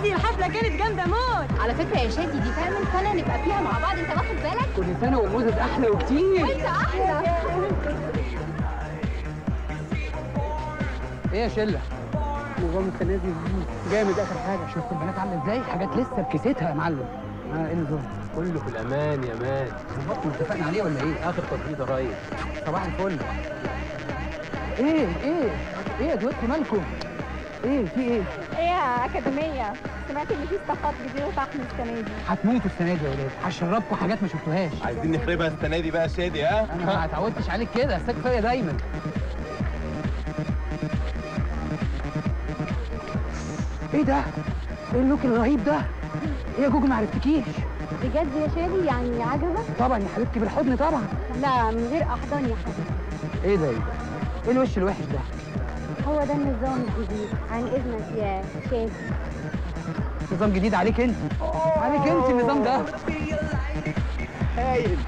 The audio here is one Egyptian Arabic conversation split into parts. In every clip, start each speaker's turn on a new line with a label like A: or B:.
A: شادي الحفله كانت جامده موت
B: على فكره يا شادي دي تعمل سنه نبقى فيها مع بعض انت واخد بالك
C: كل سنه والموزة احلى وكتير
B: وانت احلى
C: ايه يا شله نظام السنه دي جامد اخر حاجه شفت البنات عامله ازاي حاجات لسه بكيستها يا معلم اه ايه النظام
D: كله في الامان يا مان
C: ظبطنا اتفقنا عليه ولا ايه
D: اخر تظبيط يا ريس
C: صباح الفل ايه ايه ايه يا دوتي مالكم ايه في ايه
A: ايه يا اكاديميه سمعت ان في صفقات جديده طحن السنه دي
C: هتموتوا السنه دي يا ولاد هشربكم حاجات ما شفتوهاش
E: عايزين نخربها السنه دي بقى يا شادي ها
C: انا ما اتعودتش عليك كده استاك فيا دايما ايه ده ايه اللوك الرهيب ده ايه يا جوجو ما عرفتكيش
A: بجد يا شادي يعني عجبك
C: طبعا يا حبيبتي بالحضن طبعا
A: لا من غير احضان يا حبيبي
C: ايه ده ايه ده ايه الوش الوحش ده
A: هو ده النظام الجديد عن اذنك يا شادي
C: نظام جديد عليك انت عليك انت النظام ده هايل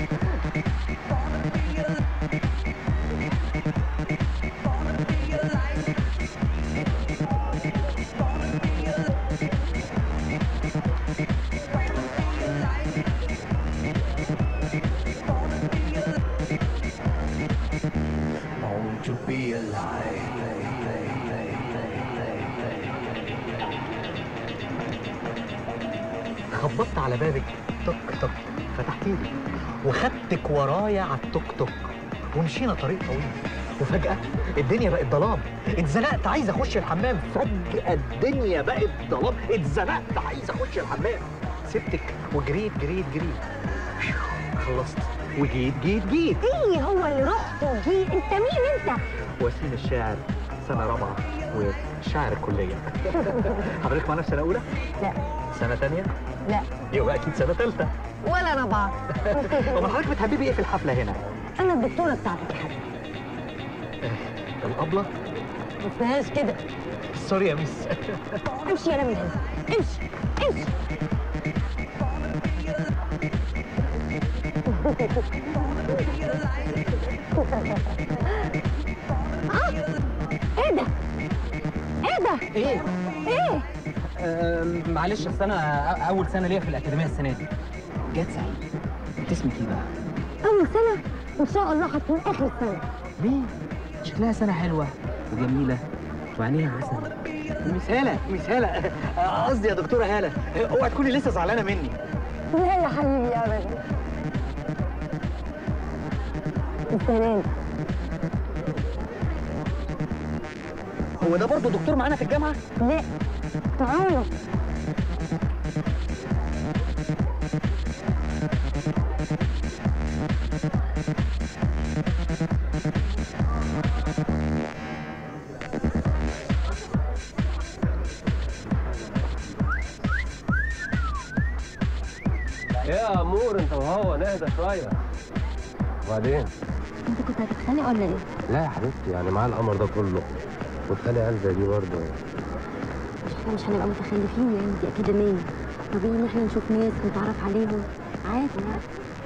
F: خبطت على بابك طق طق فتحتي لي وخدتك ورايا على التوك توك ومشينا طريق طويل وفجأة الدنيا بقت ظلام اتزنقت عايز اخش الحمام فجأة الدنيا بقت ظلام اتزنقت عايز اخش الحمام سبتك وجريت جريت جريت خلصت وجيت جيت جيت
A: ايه هو اللي رحت وجيت انت مين انت
F: وسيم الشاعر سنة رابعة وشاعر الكلية حضرتك معانا في سنة أولى؟
A: لا
F: سنة تانية؟
A: لا
F: يبقى أكيد سنة تالتة
A: ولا ربع
F: أمال حضرتك بتحببي إيه في الحفلة هنا؟
A: انا الدكتوره بتاعتك يا حبيبي
F: الأبلة؟
A: ما اسمهاش كده
F: سوري يا ميس
A: امشي يلا من هنا امشي امشي آه، ايه ده ايه ده
C: ايه
A: ايه
C: آه معلش اصل انا أ- اول سنه ليا في الاكاديميه السنه دي جت سعيد انت اسمك ايه بقى
A: اول سنه ان شاء الله هتكون اخر سنه
C: ليه شكلها سنه حلوه وجميله وعينيها عسل
F: ميس هالة ميس هالة آه، قصدي يا دكتورة هالة اوعي تكوني لسه زعلانة مني
A: لا يا حبيبي يا راجل السنه دي
F: هو ده برضه دكتور معانا في الجامعة؟
A: لا تعالوا
D: يا امور انت وهو نهدى شويه وبعدين
A: انت كنت هتتخانق ولا ايه؟
D: لا يا حبيبتي يعني معاه القمر ده كله وتخلي عيال زي دي برضه
A: احنا مش هنبقى متخلفين يعني دي اكاديميه طبيعي ان احنا نشوف ناس ونتعرف عليهم عادي يعني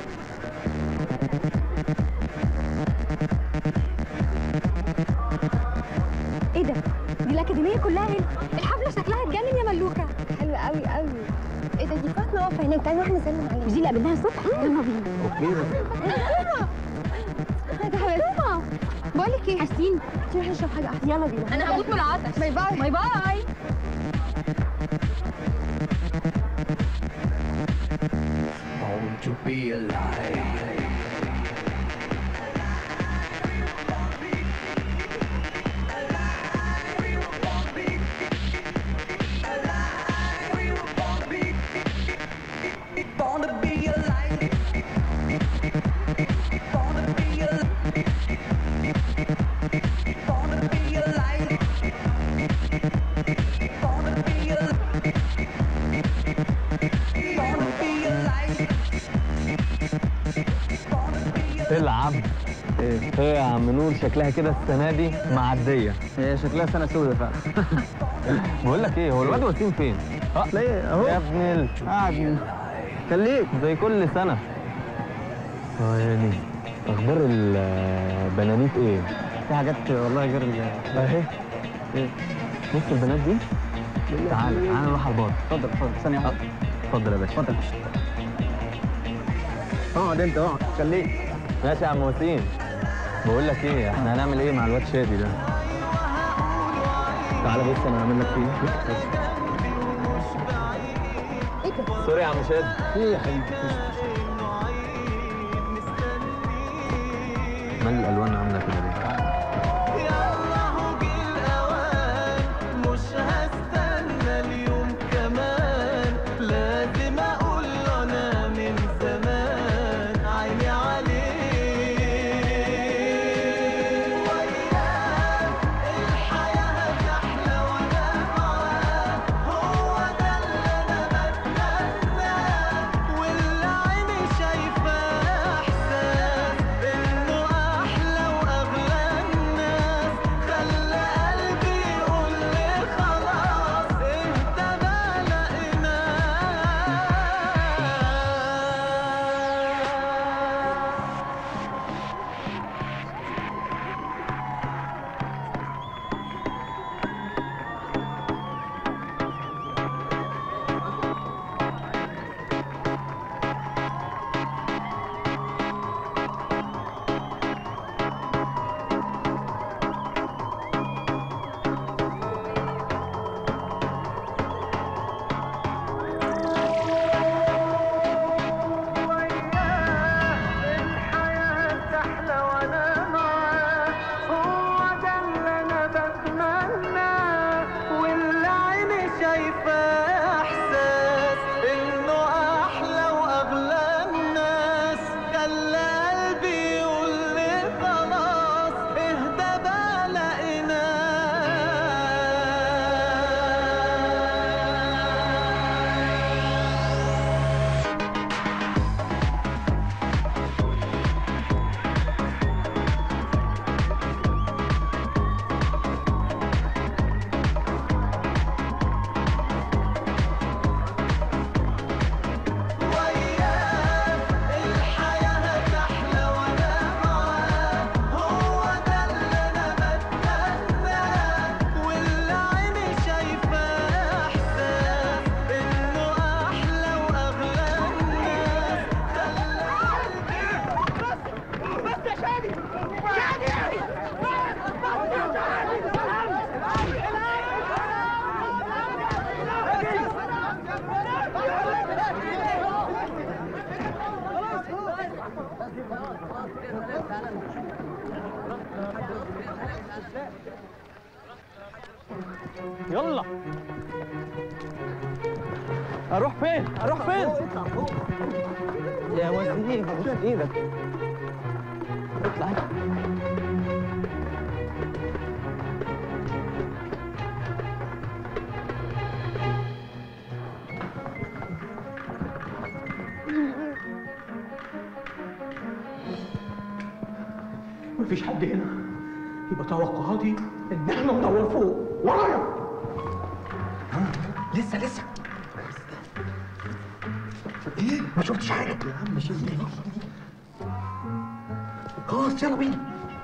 A: ايه ده؟ دي الاكاديميه كلها هنا الحفله شكلها اتجنن يا ملوكه حلوه قوي قوي ايه ده دي فاطمه واقفه هناك تعالي نروح نسلم عليها مش دي اللي قابلناها الصبح يلا بينا
D: اوكي
A: ده حبيبتي بقول لك ايه حاسين نروح نشرب حاجه احسن يلا بينا
B: انا هموت من العطش
A: باي باي
B: باي باي
G: العب ايه ايه يا عم نور شكلها كده السنه دي معديه
C: هي شكلها سنه سودة فعلا
G: بقول لك ايه هو الواد وسيم فين اه
C: ليه اهو
G: يا ابن ال...
C: قاعد خليك
G: زي كل سنه اه يعني اخبار البنانيت ايه
C: في حاجات والله غير ال
G: اهي
C: ايه
G: بص البنات دي تعال تعال نروح على البار
C: اتفضل اتفضل ثانيه واحده
G: اتفضل يا باشا
C: اتفضل اقعد انت اقعد خليك
G: ماشي يا عم وسيم بقول لك ايه احنا هنعمل ايه مع الواد شادي ده تعالى بص انا هعمل لك فيه
A: ايه ده
G: سوري يا عم شادي
C: ايه يا حبيبي
G: مال الالوان عامله كده ليه
H: مش هستنى اليوم كمان لازم اقول له انا من زمان عيني عليه وياه الحياة هتحلى وانا معاه هو ده اللي انا بتمناه واللي عيني شايفاه احساس انه احلى واغلى الناس خلى قلبي يقول لي خلاص انت ما لقيناه الحياة تحلى وانا معاه هو ده اللي انا بتمناه واللي عيني شايفاه احساس انه احلى واغلى الناس خلى قلبي يقول لي خلاص اهدى بقى لقيناه وياه الحياة تحلى وانا معاه هو ده اللي انا بتمناه واللي عيني شايفاه احساس انه احلى واغلى الناس
G: يلا اروح فين اروح فين
C: يا وزير بص ايدك اطلع انت.
I: مفيش حد هنا يبقى توقعاتي ان احنا ندور فوق ورايا
F: لسه لسه ايه ما شفتش حاجه يا عم شيل خلاص يلا بينا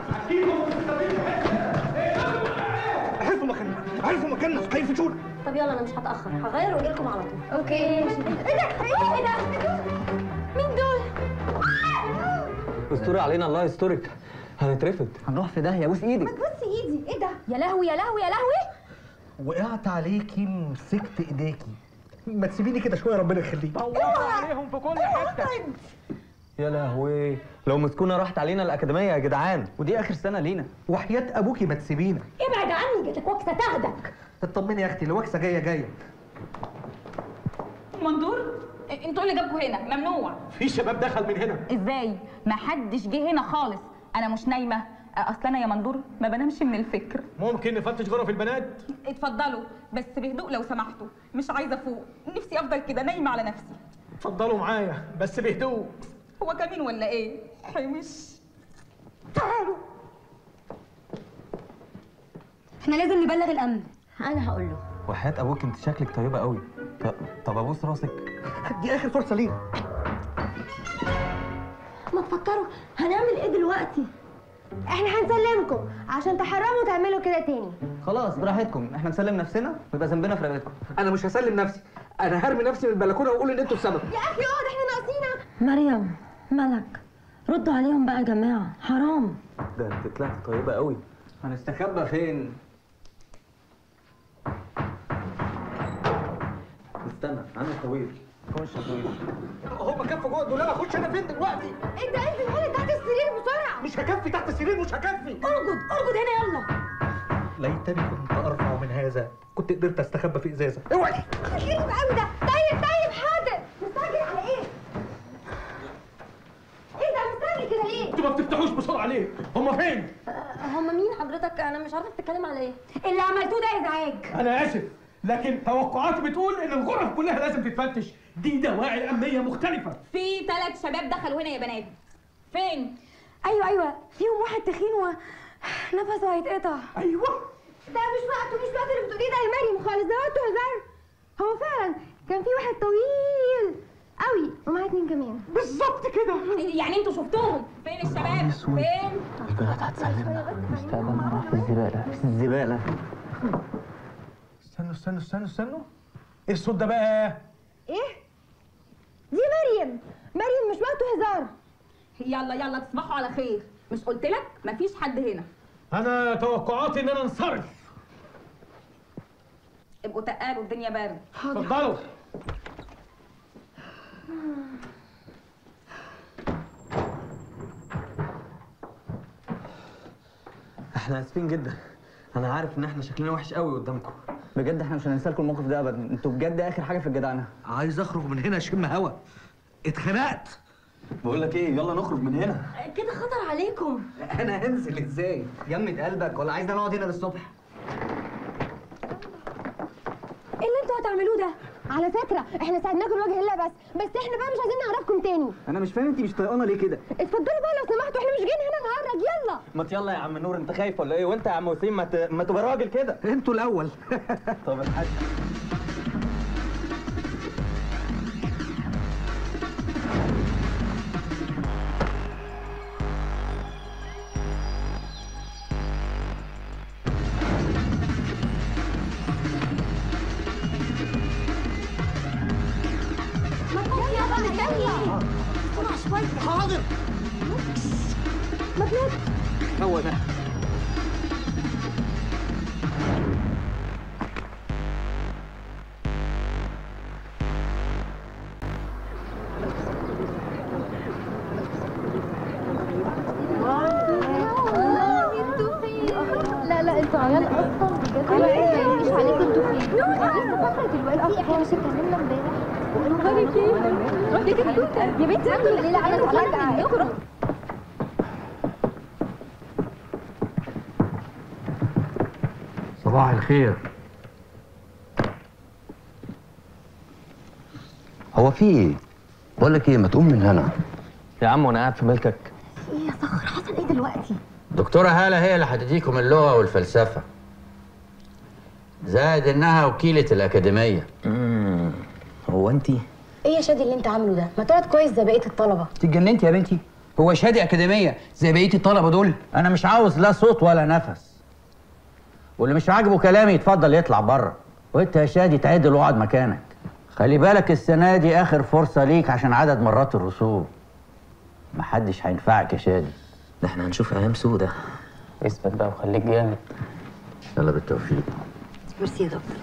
F: عرفوا مكاننا عرفوا مكاننا هيفوتونا
B: طب يلا انا مش هتاخر هغير واجي لكم على طول
A: اوكي ماشي ايه ده ايه ايه ده مين دول
G: استوري علينا الله يسترك هنترفد
C: هنروح في داهيه بوس ايدك
A: بص ايدي ايه ده يا لهوي يا لهوي يا لهوي
F: وقعت عليكي مسكت ايديكي ما تسيبيني كده شويه ربنا يخليك
C: عليهم في كل حته
G: يا لهوي لو مسكونا راحت علينا الاكاديميه يا جدعان
C: ودي اخر سنه لينا
F: وحياه ابوكي ما تسيبينا
A: ابعد عني جاتك وكسه تاخدك
F: اطمني يا اختي الوكسه جايه جايه
J: مندور انتوا اللي جابكوا هنا ممنوع
I: في شباب دخل من هنا
J: ازاي ما حدش جه هنا خالص انا مش نايمه اصل انا يا مندور ما بنامش من الفكر
I: ممكن نفتش غرف البنات
J: اتفضلوا بس بهدوء لو سمحتوا مش عايزه افوق نفسي افضل كده نايمه على نفسي
I: اتفضلوا معايا بس بهدوء
J: هو كمين ولا ايه حمش
A: احنا لازم نبلغ الامن
B: انا هقول له
G: وحياه ابوك انت شكلك طيبه قوي ط- طب ابوس راسك
F: دي اخر فرصه لينا
B: ما تفكروا هنعمل ايه دلوقتي
A: احنا هنسلمكم عشان تحرموا تعملوا كده تاني
G: خلاص براحتكم احنا نسلم نفسنا ويبقى ذنبنا في رقبتكم
C: انا مش هسلم نفسي انا هرمي نفسي من البلكونه واقول ان انتوا السبب
A: يا اخي اقعد احنا ناقصينك
K: مريم ملك ردوا عليهم بقى يا جماعه حرام
G: ده انت طلعت طيبه قوي هنستخبى فين استنى عندك طويل خش يا طويل
C: هم كفوا جوه الدولاب اخش انا فين دلوقتي
A: انت انزل هنا تحت السرير بسرعه
C: مش هكفي تحت السرير مش هكفي
A: ارقد ارقد هنا يلا
F: ليتني كنت ارفع من هذا كنت قدرت استخبى في ازازه
C: اوعي
A: غريب قوي ده طيب طيب حاضر مستعجل على ايه؟ ايه ده مستعجل كده ليه؟
I: انتوا ما بتفتحوش بسرعه ليه؟ هم فين؟
K: هم مين حضرتك انا مش عارفه بتتكلم على ايه
A: اللي عملتوه ده ازعاج
I: انا اسف لكن توقعاتي بتقول ان الغرف كلها لازم تتفتش دي دواعي امنيه مختلفه
J: في ثلاث شباب دخلوا هنا يا بنات فين
A: ايوه ايوه فيهم واحد تخين و نفسه هيتقطع
I: ايوه
A: ده مش وقته مش وقت اللي بتقوليه ده يا مريم خالص ده وقته هزار هو فعلا كان في واحد طويل قوي ومعاه اتنين كمان
I: بالظبط كده
J: يعني انتوا شفتوهم فين الشباب فين
G: البنات هتسلمنا مستقبلنا راح في الزباله في الزباله
I: استنوا استنوا استنوا استنوا ايه الصوت ده بقى؟
A: ايه دي مريم مريم مش وقته هزار
J: يلا يلا تصبحوا على خير مش قلت لك مفيش حد هنا
I: انا توقعاتي ان انا انصرف
J: ابقوا تقالوا الدنيا بارد
I: اتفضلوا
G: احنا اسفين جدا انا عارف ان احنا شكلنا وحش قوي قدامكم بجد احنا مش هننسى لكم الموقف ده ابدا انتوا بجد اخر حاجه في الجدعنه
F: عايز اخرج من هنا اشم هوا اتخنقت
G: بقول لك ايه يلا نخرج من هنا
K: كده خطر عليكم
F: انا هنزل ازاي
G: جمد قلبك ولا عايزنا نقعد هنا للصبح
A: ايه اللي انتوا هتعملوه ده على فكره احنا ساعدناكم وجه الله بس بس احنا بقى مش عايزين نعرفكم تاني
G: انا مش فاهم انت مش طايقانا ليه كده
A: اتفضلوا بقى لو سمحتوا احنا مش جايين هنا نهرج يلا
G: ما يلا يا عم نور انت خايف ولا ايه وانت يا عم وسيم ما, ت... ما تبقى راجل كده
F: انتوا الاول
G: طب الحاج
A: مبروك يا بقى مستني بسرعه شويه
F: حاضر
A: مبروك
F: هو ده
A: لا لا انتوا عيال اصلا بجد مش عليكم انتوا فين لسه فاكره دلوقتي احنا مش اتكلمنا امبارح يا بنتي يا بنتي اعملي الليله انا زعلانه منكم
C: صباح الخير
L: هو في ايه؟ بقول لك ايه ما تقوم من هنا
G: يا عم وانا قاعد في ملكك
A: ايه يا صخر حصل ايه دلوقتي
L: دكتورة هالة هي اللي هتديكم اللغة والفلسفة زائد انها وكيلة الأكاديمية
G: هو انت
K: ايه يا شادي اللي انت عامله ده ما تقعد كويس زي بقيه الطلبه
C: انت اتجننتي يا بنتي هو شادي اكاديميه زي بقيه الطلبه دول
L: انا مش عاوز لا صوت ولا نفس واللي مش عاجبه كلامي يتفضل يطلع بره وانت يا شادي تعدل واقعد مكانك خلي بالك السنة دي آخر فرصة ليك عشان عدد مرات الرسوب محدش هينفعك يا شادي
G: ده احنا هنشوف ايام سودة اثبت بقى وخليك جامد
L: يلا بالتوفيق
K: ميرسي يا دكتور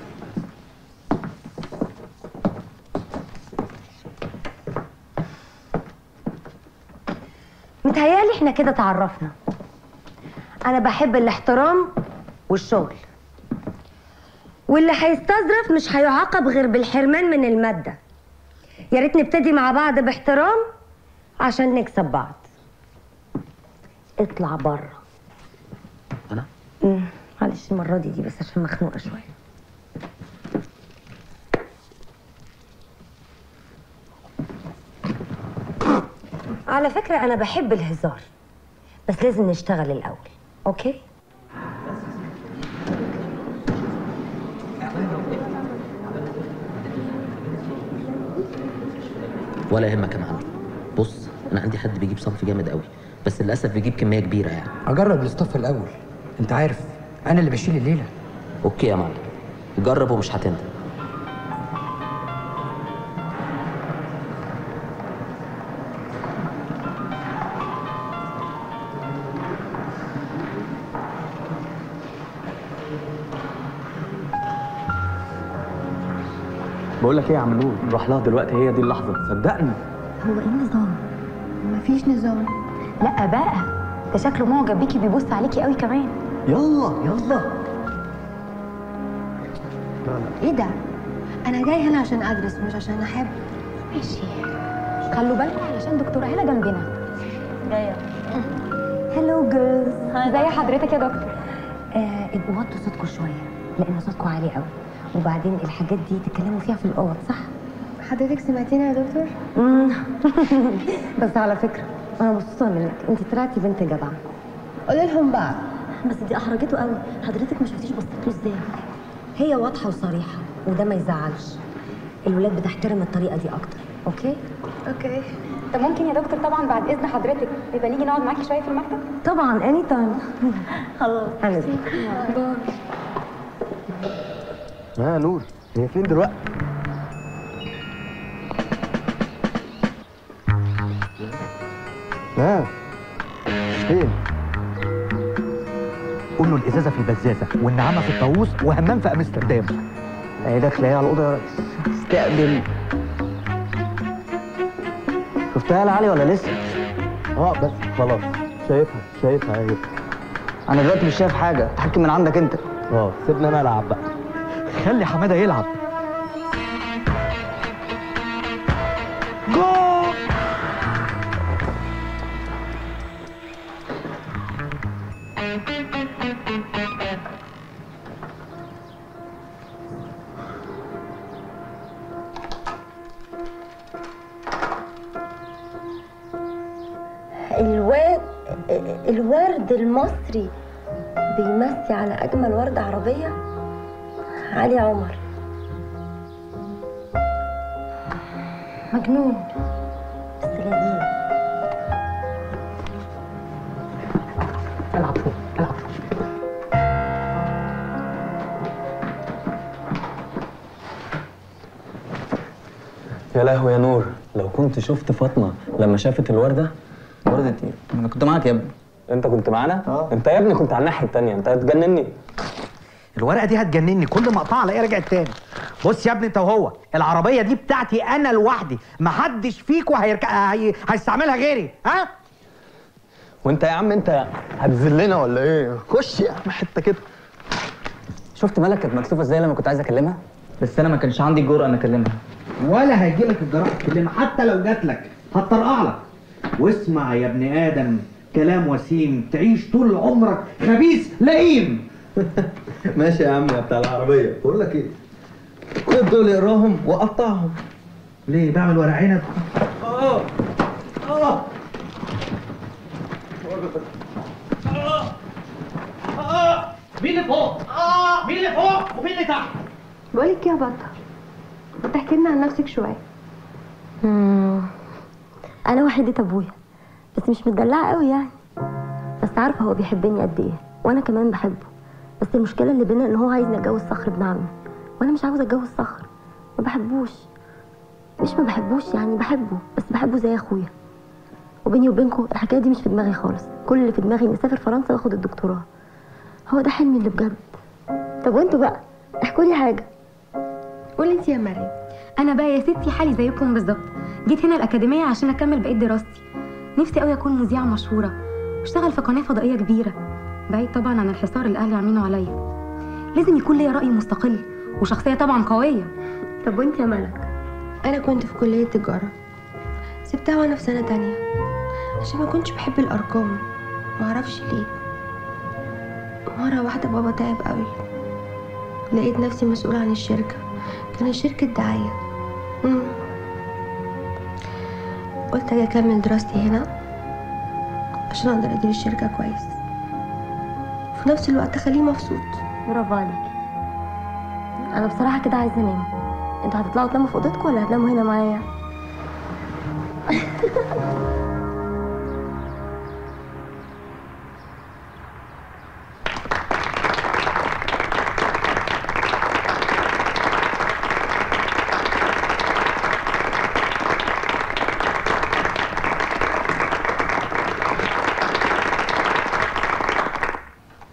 K: متهيألي احنا كده تعرفنا انا بحب الاحترام والشغل واللي هيستظرف مش هيعاقب غير بالحرمان من المادة يا ريت نبتدي مع بعض باحترام عشان نكسب بعض اطلع بره
G: انا
K: مم، معلش المرة دي دي بس عشان مخنوقة شوية على فكرة أنا بحب الهزار بس لازم نشتغل الأول أوكي؟
M: ولا يهمك يا معلم بص انا عندي حد بيجيب صنف جامد قوي بس للاسف بيجيب كميه كبيره يعني
C: اجرب الاستاف الاول انت عارف انا اللي بشيل الليله
M: اوكي يا معلم جرب ومش هتندم
G: بقول لك ايه يا عم نور روح لها دلوقتي هي دي اللحظه صدقني
K: هو ايه النظام؟
A: مفيش نظام
J: لا بقى ده شكله معجب بيكي بيبص عليكي قوي كمان
F: يلا يلا
A: ايه ده انا جاي هنا عشان ادرس مش عشان احب
J: ماشي خلوا بالكم علشان دكتوره هنا جنبنا جايه
K: هلو جيرلز
J: ازي حضرتك يا دكتور
K: آه ابقوا وطوا صوتكم شويه لان صوتكم عالي قوي وبعدين الحاجات دي تتكلموا فيها في الاوض صح؟
A: حضرتك سمعتيني يا دكتور
K: مم. بس على فكره انا مبسوطه منك انت طلعتي بنت جدعه
A: قولي لهم بقى
K: بس دي احرجته قوي حضرتك ما شفتيش بصيت له ازاي هي واضحه وصريحه وده ما يزعلش الولاد بتحترم الطريقه دي اكتر اوكي
A: اوكي
J: طب ممكن يا دكتور طبعا بعد اذن حضرتك يبقى نيجي نقعد معاكي شويه في المكتب
K: طبعا اني تايم خلاص هنزل
J: باي
E: ها نور هي فين دلوقتي؟ ها فين؟
F: قول له الازازه في البزازه والنعامه في الطاووس وهمام في امستردام
G: اهي داخله اهي على الاوضه يا ريس استقبل شفتها يا علي ولا لسه؟
E: اه بس خلاص شايفها شايفها اهي
G: انا دلوقتي مش شايف حاجه تحكم من عندك انت
E: اه سيبني انا العب بقى
F: خلي حماده يلعب
E: جول
K: الواد الورد المصري بيمسي على اجمل ورده عربيه علي عمر مجنون بس لذيذ
F: العب فوق العب فوق
G: يا لهوي يا نور لو كنت شفت فاطمه لما شافت الورده ورده ايه؟ انا كنت معاك يا ابني انت كنت معانا؟ اه انت يا ابني كنت على الناحيه الثانيه انت هتجنني
F: الورقه دي هتجنني كل ما اقطعها الاقيها رجعت تاني بص يا ابني انت وهو العربيه دي بتاعتي انا لوحدي محدش فيكم هيرك... هي... هيستعملها غيري ها
E: وانت يا عم انت هتذلنا ولا ايه؟ خش يا عم حته كده
G: شفت مالك كانت مكسوفه ازاي لما كنت عايز اكلمها؟ بس انا ما كانش عندي الجرأه ان اكلمها
F: ولا هيجي لك الجراحه تكلمها حتى لو جات لك هتطرقع لك واسمع يا ابن ادم كلام وسيم تعيش طول عمرك خبيث لئيم
E: ماشي يا عم يا بتاع العربيه بقول لك ايه؟ خد دول اقراهم وقطعهم
F: ليه بعمل ورق عنب
E: اه اه
I: مين اللي فوق؟ اه مين اللي فوق ومين اللي تحت؟
A: بقولك يا بطة ما تحكي لنا عن نفسك شوية
K: مم. انا وحيدة ابويا بس مش متدلعه قوي يعني بس عارفه هو بيحبني قد ايه وانا كمان بحبه بس المشكله اللي بينا ان هو عايزني اتجوز صخر ابن عمي وانا مش عاوزه اتجوز صخر ما بحبوش مش ما بحبوش يعني بحبه بس بحبه زي اخويا وبيني وبينكم الحكايه دي مش في دماغي خالص كل اللي في دماغي اني اسافر فرنسا واخد الدكتوراه هو ده حلمي اللي بجد طب وانتوا بقى احكوا لي حاجه
A: قولي انت يا مريم
N: انا بقى يا ستي حالي زيكم بالظبط جيت هنا الاكاديميه عشان اكمل بقيه دراستي نفسي قوي اكون مذيعه مشهوره واشتغل في قناه فضائيه كبيره بعيد طبعا عن الحصار اللي اهلي عاملينه عليا لازم يكون ليا راي مستقل وشخصيه طبعا قويه
A: طب وانت يا ملك انا كنت في كلية تجارة سبتها وانا في سنة تانية عشان ما كنتش بحب الارقام معرفش ليه مرة واحدة بابا تعب قوي لقيت نفسي مسؤولة عن الشركة كانت شركة دعاية مم. قلت اجي اكمل دراستي هنا عشان اقدر ادير الشركة كويس وفي نفس الوقت اخليه مبسوط
K: برافو عليك انا بصراحه كده عايزه انام انتوا هتطلعوا تناموا في اوضتكم ولا هتناموا هنا معايا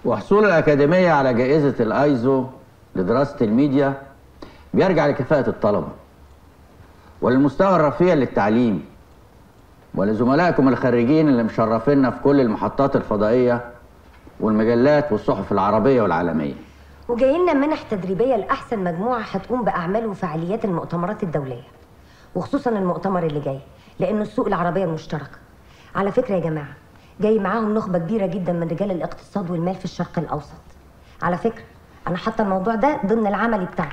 L: وحصول الأكاديمية على جائزة الأيزو لدراسة الميديا بيرجع لكفاءة الطلبة وللمستوى الرفيع للتعليم ولزملائكم الخريجين اللي مشرفينا في كل المحطات الفضائية والمجلات والصحف العربية والعالمية
K: وجاي لنا منح تدريبيه لاحسن مجموعه هتقوم باعمال وفعاليات المؤتمرات الدوليه وخصوصا المؤتمر اللي جاي لانه السوق العربيه المشتركه على فكره يا جماعه جاي معاهم نخبه كبيره جدا من رجال الاقتصاد والمال في الشرق الاوسط على فكره انا حاطه الموضوع ده ضمن العملي بتاعي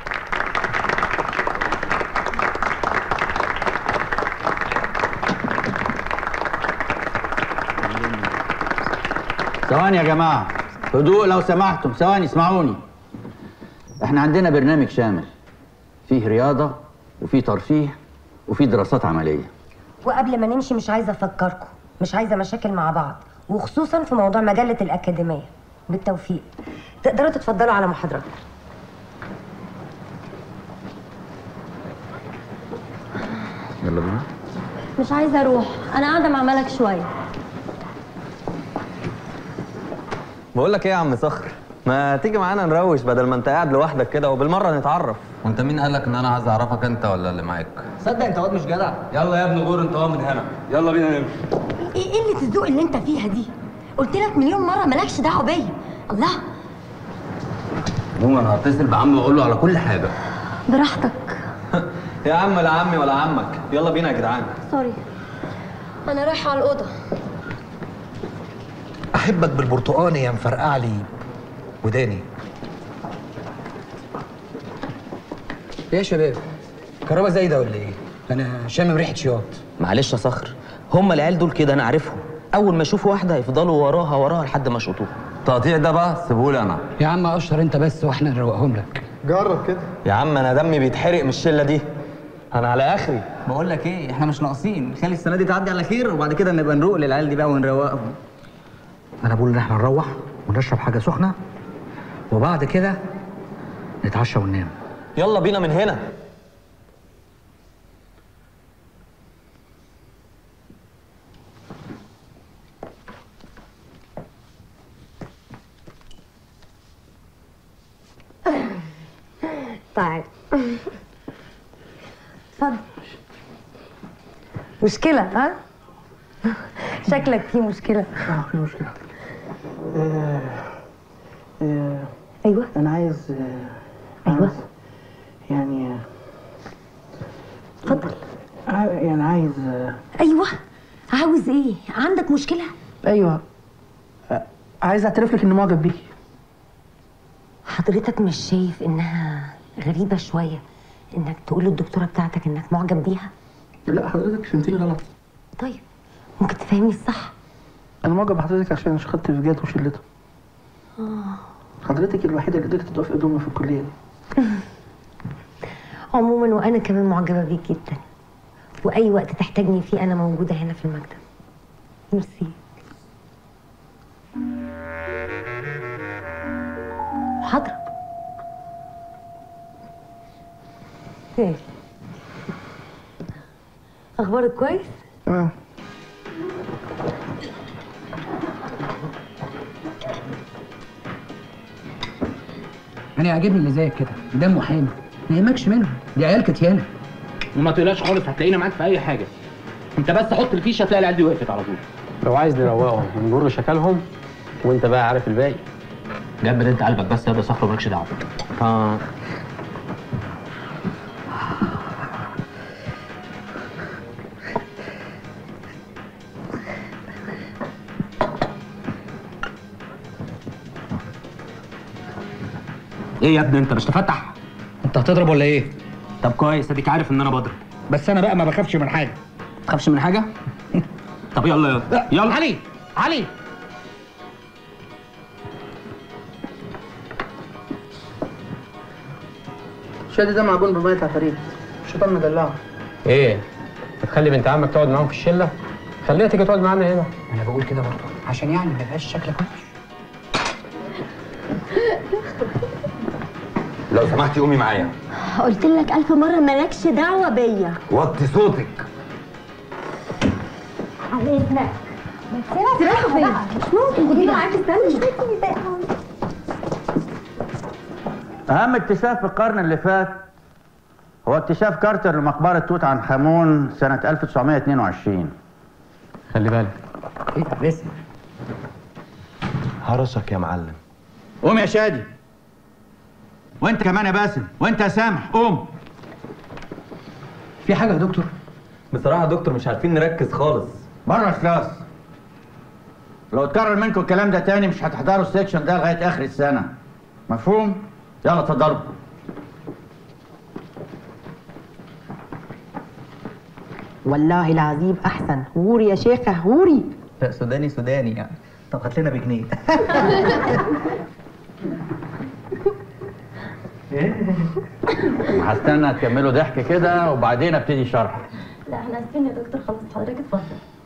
L: ثواني يا جماعة هدوء لو سمحتم ثواني اسمعوني احنا عندنا برنامج شامل فيه رياضة وفيه ترفيه وفيه دراسات عملية
K: وقبل ما نمشي مش عايزه افكركم مش عايزه مشاكل مع بعض وخصوصا في موضوع مجله الاكاديميه بالتوفيق تقدروا تتفضلوا على محاضراتكم
G: يلا بينا
A: مش عايزه اروح انا قاعده مع ملك شويه
G: بقول لك ايه يا عم صخر ما تيجي معانا نروش بدل ما انت قاعد لوحدك كده وبالمره نتعرف
O: وانت مين قال لك ان انا عايز اعرفك انت ولا اللي معاك
G: صدق انت واد مش جدع يلا يا ابني غور انت هو من هنا يلا بينا نمشي
K: ايه قله الذوق اللي انت فيها دي قلت لك مليون مره مالكش دعوه بيا الله
O: عموما انا هتصل بعمي واقول له على كل حاجه
A: براحتك
G: يا عم لا عمي ولا عمك يلا بينا يا جدعان
A: سوري انا رايحه على الاوضه
F: احبك بالبرتقاني يا مفرقع لي وداني
C: ايه يا شباب كهربا زايده ولا ايه انا شامم ريحه شياط
M: معلش يا صخر هم العيال دول كده انا عارفهم اول ما يشوفوا واحده يفضلوا وراها وراها لحد ما يشوطوها
O: التقطيع ده بقى سيبهولي انا
C: يا عم اشطر انت بس واحنا نروقهم لك
G: جرب كده يا عم انا دمي بيتحرق من الشله دي انا على اخري
P: بقول لك ايه احنا مش ناقصين خلي السنه دي تعدي على خير وبعد كده نبقى نروق للعيال دي بقى ونروقهم
F: انا بقول ان احنا نروح ونشرب حاجه سخنه وبعد كده نتعشى وننام
G: يلا بينا من هنا
K: طيب اتفضل مشكلة ها؟ شكلك في مشكلة
Q: اه في مشكلة آه آه
K: ايوه
Q: انا عايز آه
K: ايوه
Q: يعني آه،
K: اتفضل
Q: ع- يعني عايز آه
K: ايوه عاوز ايه؟ عندك مشكلة؟
Q: ايوه آه، عايز اعترف لك اني معجب بيكي
K: حضرتك مش شايف انها غريبة شوية انك تقول للدكتورة بتاعتك انك معجب بيها؟
Q: لا حضرتك فهمتني غلط
K: طيب ممكن تفهمني الصح؟
Q: انا معجب بحضرتك عشان شخصت في جاد وشلته
K: آه.
Q: حضرتك الوحيده اللي قدرت توافق ضمن في الكليه دي
K: عموما وانا كمان معجبة بيك جدا واي وقت تحتاجني فيه انا موجودة هنا في المكتب ميرسي حاضرة ايه اخبارك كويس؟
Q: تمام
C: انا يعجبني اللي زيك كده دمه حامي ما يهمكش منهم دي عيال كتيانه
I: وما تقلقش خالص هتلاقينا معاك في اي حاجه انت بس حط الفيشه هتلاقي العيال دي وقفت على طول
D: لو عايز نروقهم ونجر شكلهم وانت بقى عارف الباقي
M: جبر انت قلبك بس يا ده صخر ومالكش دعوه
G: اه
I: ايه يا ابني انت مش تفتح
C: انت هتضرب ولا ايه؟
I: طب كويس اديك عارف ان انا بضرب
C: بس انا بقى ما بخافش من حاجه
I: تخافش من حاجه طب يلا يلا يلا
C: علي علي
Q: شادي ده معجون بميه عفاريت الشيطان مدلعه
D: ايه هتخلي بنت عمك تقعد معاهم في الشله خليها تيجي تقعد معانا هنا
C: انا بقول كده برضه عشان يعني ما يبقاش شكلك وحش
O: لو سمحتي قومي معايا
K: قلت لك ألف مرة مالكش دعوة بيا
O: وطي صوتك
K: على إذنك بس أنا فين؟ مش ممكن خدي معاكي استني
L: أهم اكتشاف في القرن اللي فات هو اكتشاف كارتر لمقبرة توت عنخ آمون سنة 1922
G: خلي بالك
L: ايه ده باسم
G: هرسك يا معلم
L: قوم يا شادي وانت كمان يا باسم وانت يا سامح قوم
G: في حاجه يا دكتور بصراحه يا دكتور مش عارفين نركز خالص
L: بره الكلاس لو اتكرر منكم الكلام ده تاني مش هتحضروا السكشن ده لغايه اخر السنه مفهوم يلا اتفضلوا
R: والله العظيم احسن هوري يا شيخه هوري
P: لا سوداني سوداني يعني طب هات لنا بجنيه
L: هستنى تكملوا ضحك كده وبعدين ابتدي شرح
N: لا احنا اسفين يا دكتور خلاص حضرتك اتفضل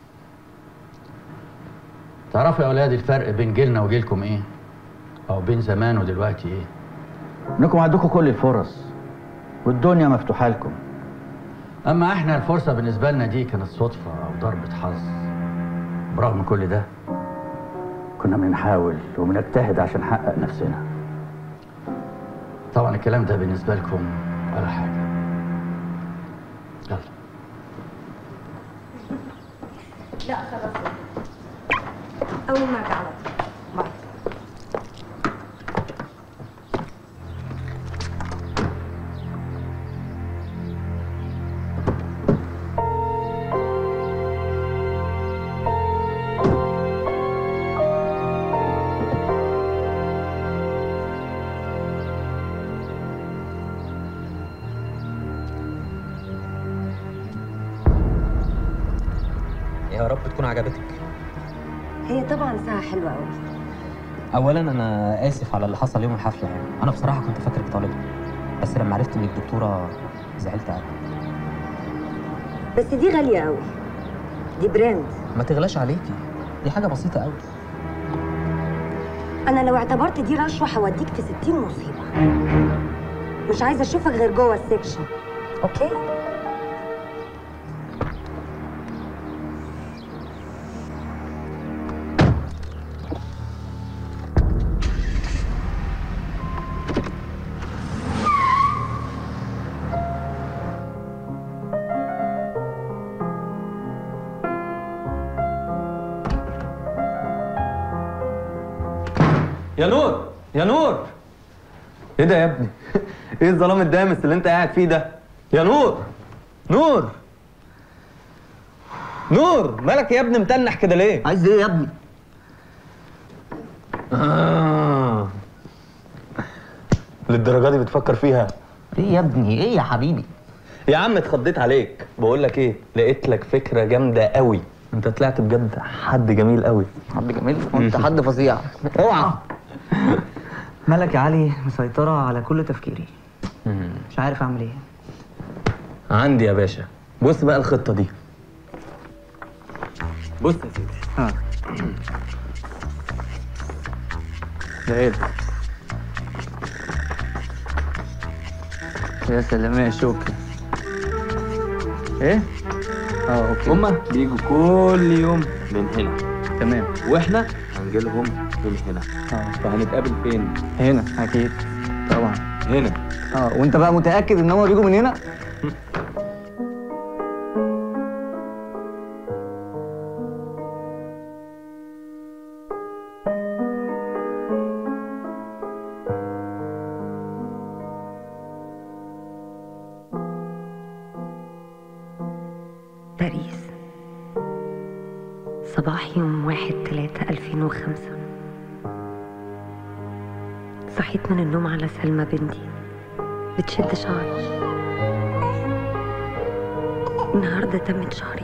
L: تعرفوا يا اولاد الفرق بين جيلنا وجيلكم ايه او بين زمان ودلوقتي ايه انكم عندكم كل الفرص والدنيا مفتوحه لكم اما احنا الفرصه بالنسبه لنا دي كانت صدفه او ضربه حظ برغم كل ده كنا بنحاول وبنجتهد عشان نحقق نفسنا طبعا الكلام ده بالنسبه لكم ولا حاجه يلا
K: لا خلاص أول ما أرجع على طول. باي.
M: يا رب تكون عجبتك
K: هي طبعا ساعة حلوة قوي
M: اولا انا اسف على اللي حصل يوم الحفله يعني انا بصراحه كنت فاكرك طالبه بس لما عرفت انك دكتوره زعلت قوي
K: بس دي غالية قوي دي براند
M: ما تغلاش عليكي دي حاجه بسيطه قوي
K: أنا لو اعتبرت دي رشوة هوديك في 60 مصيبة مش عايزة أشوفك غير جوه السكشن أوكي؟
G: يا نور يا نور ايه ده يا ابني ايه الظلام الدامس اللي انت قاعد فيه ده يا نور نور نور مالك يا ابني متنح كده ليه
P: عايز ايه يا ابني
G: آه. للدرجه دي بتفكر فيها
P: ايه يا ابني ايه يا حبيبي
G: يا عم اتخضيت عليك بقول لك ايه لقيت لك فكره جامده قوي انت طلعت بجد حد جميل قوي
P: حد جميل وانت حد فظيع اوعى مالك يا علي مسيطرة على كل تفكيري مش عارف اعمل ايه
G: عندي يا باشا بص بقى الخطه دي بص يا سيدي
P: ها
G: ده ايه ده
P: يا سلام يا شوكي ايه اه اوكي
G: هما بيجوا كل يوم من هنا
P: تمام
G: واحنا هنجيلهم من هنا
P: اه
G: فهنتقابل فين
P: هنا اكيد طبعا
G: هنا
P: اه وانت بقى متاكد ان هم بيجوا من هنا
K: باريس صباح يوم واحد تلاتة ألفين وخمسة صحيت من النوم على سلمى بنتي بتشد شعري النهاردة تمت شهري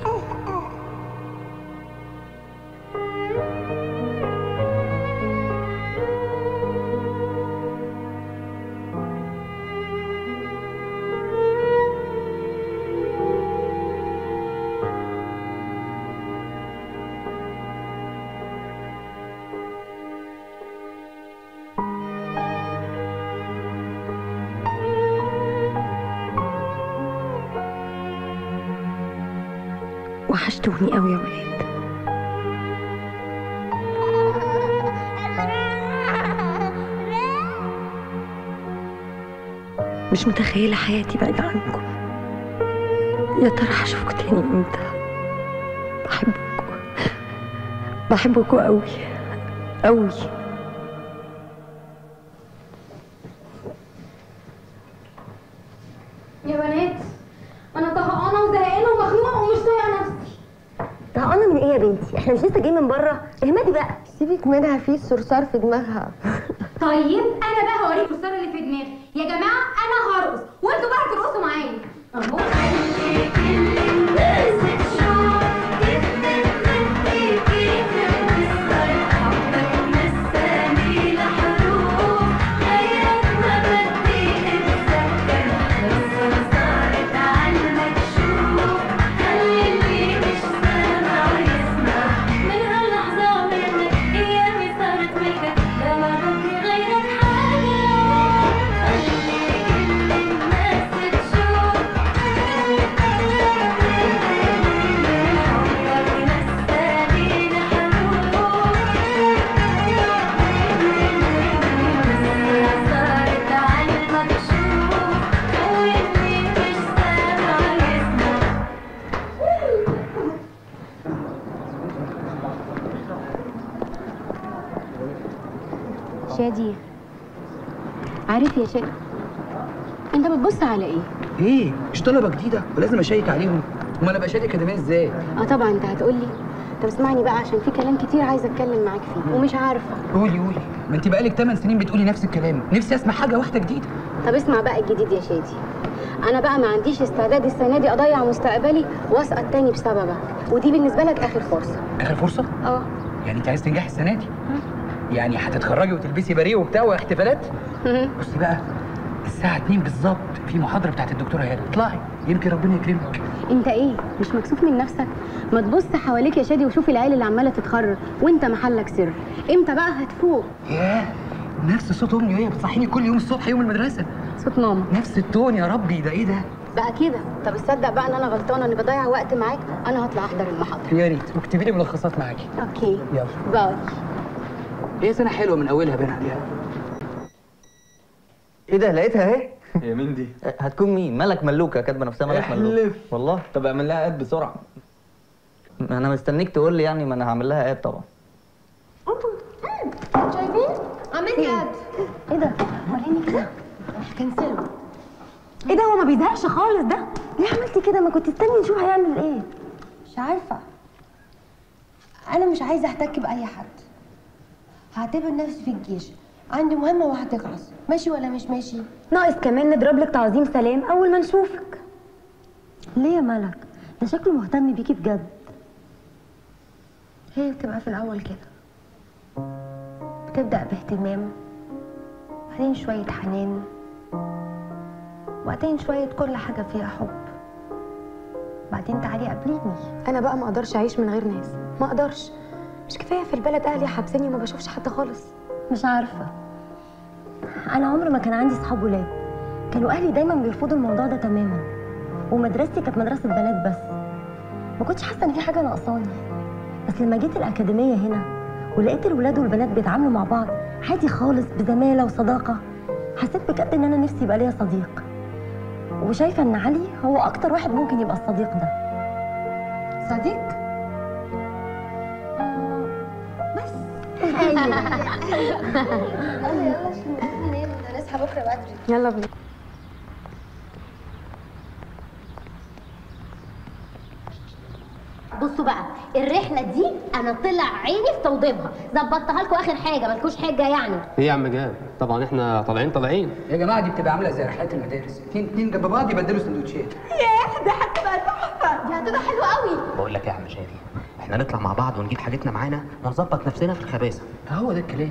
K: وحشتوني قوي يا ولاد مش متخيلة حياتي بعيدة عنكم يا ترى هشوفكوا تاني امتى بحبكوا بحبكوا قوي قوي
N: يا بنات انا طهقانه وزهقانه ومخنوقه ومش طايقه نفسي
K: طهقانة من ايه يا بنتي؟ احنا مش لسه جايين من بره؟ اهمدي بقى
A: سيبك منها في صرصار في دماغها
N: طيب انا بقى هوريكم الصوره اللي في دماغي يا جماعه انا هرقص وانتوا بقى ترقصوا معايا اهو
B: شادي عارف يا شادي انت بتبص على ايه
C: ايه مش طلبه جديده ولازم اشيك عليهم امال انا ابقى شادي اكاديميه ازاي
B: اه طبعا انت هتقولي طب اسمعني بقى عشان في كلام كتير عايزه اتكلم معاك فيه ومش عارفه
C: قولي قولي ما انت بقالك 8 سنين بتقولي نفس الكلام نفسي اسمع حاجه واحده جديده
B: طب اسمع بقى الجديد يا شادي انا بقى ما عنديش استعداد السنه دي اضيع مستقبلي واسقط تاني بسببك ودي بالنسبه لك اخر فرصه
C: اخر فرصه
B: اه
C: يعني انت عايز تنجحي السنه دي يعني هتتخرجي وتلبسي باريه وبتاع واحتفالات بصي بقى الساعه 2 بالظبط في محاضره بتاعت الدكتوره هاله اطلعي يمكن ربنا يكرمك
B: انت ايه مش مكسوف من نفسك ما تبص حواليك يا شادي وشوف العيال اللي عماله تتخرج وانت محلك سر امتى بقى هتفوق
C: ياه نفس صوت امي وهي بتصحيني كل يوم الصبح يوم المدرسه
B: صوت ماما
C: نفس التون يا ربي ده ايه ده
B: بقى كده طب تصدق بقى ان انا غلطانه اني بضيع وقت معاك انا هطلع احضر المحاضره
C: يا ريت واكتبي لي ملخصات معاكي
B: اوكي
C: يلا
B: باي
C: هي سنه حلوه من اولها بينها
P: ايه ده لقيتها اهي
G: هي مين دي؟
P: هتكون مين ملك ملوكه كاتبه نفسها ملك ملوكه
G: احلف
P: والله
G: طب اعمل لها اد بسرعه
P: ما انا مستنيك تقول لي يعني ما انا هعمل لها اد طبعا
A: شايفين؟ عملت اد
K: ايه ده؟ وريني كده
A: كنسله
K: ايه ده هو ما بيزهقش خالص ده؟ ليه عملتي كده؟ ما كنت استني نشوف هيعمل ايه؟
A: مش عارفة أنا مش عايزة أحتك بأي حد هعتبر نفسي في الجيش عندي مهمة وهتخلص ماشي ولا مش ماشي؟
K: ناقص كمان نضرب لك تعظيم سلام اول ما نشوفك ليه يا ملك؟ ده شكله مهتم بيكي بجد
A: هي بتبقى في الأول كده بتبدأ باهتمام بعدين شوية حنان وبعدين شوية كل حاجة فيها حب بعدين تعالي قابليني
N: انا بقى ما اقدرش اعيش من غير ناس ما اقدرش مش كفايه في البلد اهلي حابسيني وما بشوفش حد خالص
K: مش عارفة أنا عمري ما كان عندي صحاب ولاد كانوا أهلي دايما بيرفضوا الموضوع ده تماما ومدرستي كانت مدرسة بنات بس ما كنتش حاسة إن في حاجة ناقصاني بس لما جيت الأكاديمية هنا ولقيت الولاد والبنات بيتعاملوا مع بعض عادي خالص بزمالة وصداقة حسيت بجد إن أنا نفسي يبقى ليا صديق وشايفة إن علي هو أكتر واحد ممكن يبقى الصديق ده
A: صديق؟
K: أيوة.
A: يلا يلا عشان ننام نصحى بكرة بدري
N: يلا بينا
S: بصوا بقى الرحله دي انا طلع عيني في توضيبها ظبطتها لكم اخر حاجه مالكوش حجه يعني
D: ايه يا عم جاب طبعا احنا طالعين طالعين
C: يا جماعه دي بتبقى عامله زي رحلات المدارس اتنين اتنين جنب بعض يبدلوا سندوتشات
S: ياه ده هتبقى تحفه دي هتبقى حلوه قوي
M: بقول لك إيه يا عم شادي احنا نطلع مع بعض ونجيب حاجتنا معانا ونظبط نفسنا في الخباثه
C: هو ده الكلام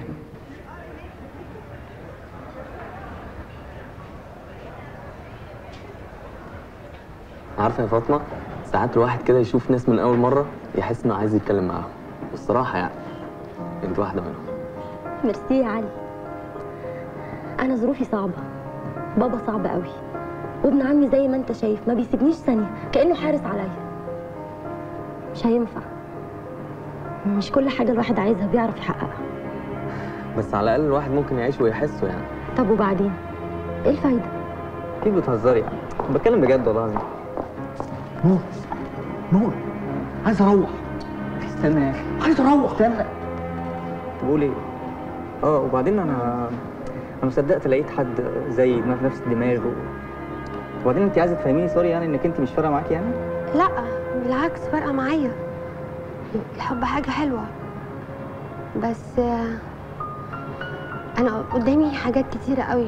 G: عارفه يا فاطمه ساعات الواحد كده يشوف ناس من اول مره يحس انه عايز يتكلم معاهم والصراحه يعني انت واحده منهم
K: ميرسي يا علي انا ظروفي صعبه بابا صعب قوي وابن عمي زي ما انت شايف ما بيسيبنيش ثانيه كانه حارس عليا مش هينفع مش كل حاجه الواحد عايزها بيعرف يحققها
G: بس على الاقل الواحد ممكن يعيش ويحسه يعني
K: طب وبعدين ايه الفايده
P: اكيد بتهزري يعني بتكلم بجد والله العظيم
Q: نور نور عايز اروح
P: استنى يا اخي
Q: عايز اروح استنى
P: تقول ايه اه وبعدين انا انا مصدقت لقيت حد زي ما في نفس الدماغ و... وبعدين انت عايزه تفهميني سوري يعني انك انت مش فارقه معاكي يعني
A: لا بالعكس فارقة معايا الحب حاجة حلوة بس آه، أنا قدامي حاجات كتيرة قوي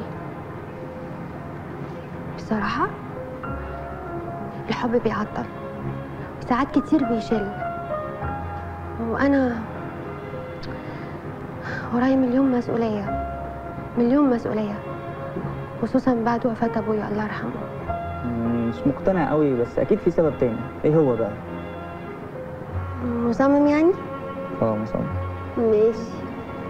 A: بصراحة الحب بيعطل ساعات كتير بيشل وأنا ورايا مليون مسؤولية مليون مسؤولية خصوصا بعد وفاة أبويا الله يرحمه
P: مم، مش مقتنع قوي بس اكيد في سبب تاني ايه هو بقى
A: مصمم يعني؟
P: اه مصمم
A: ماشي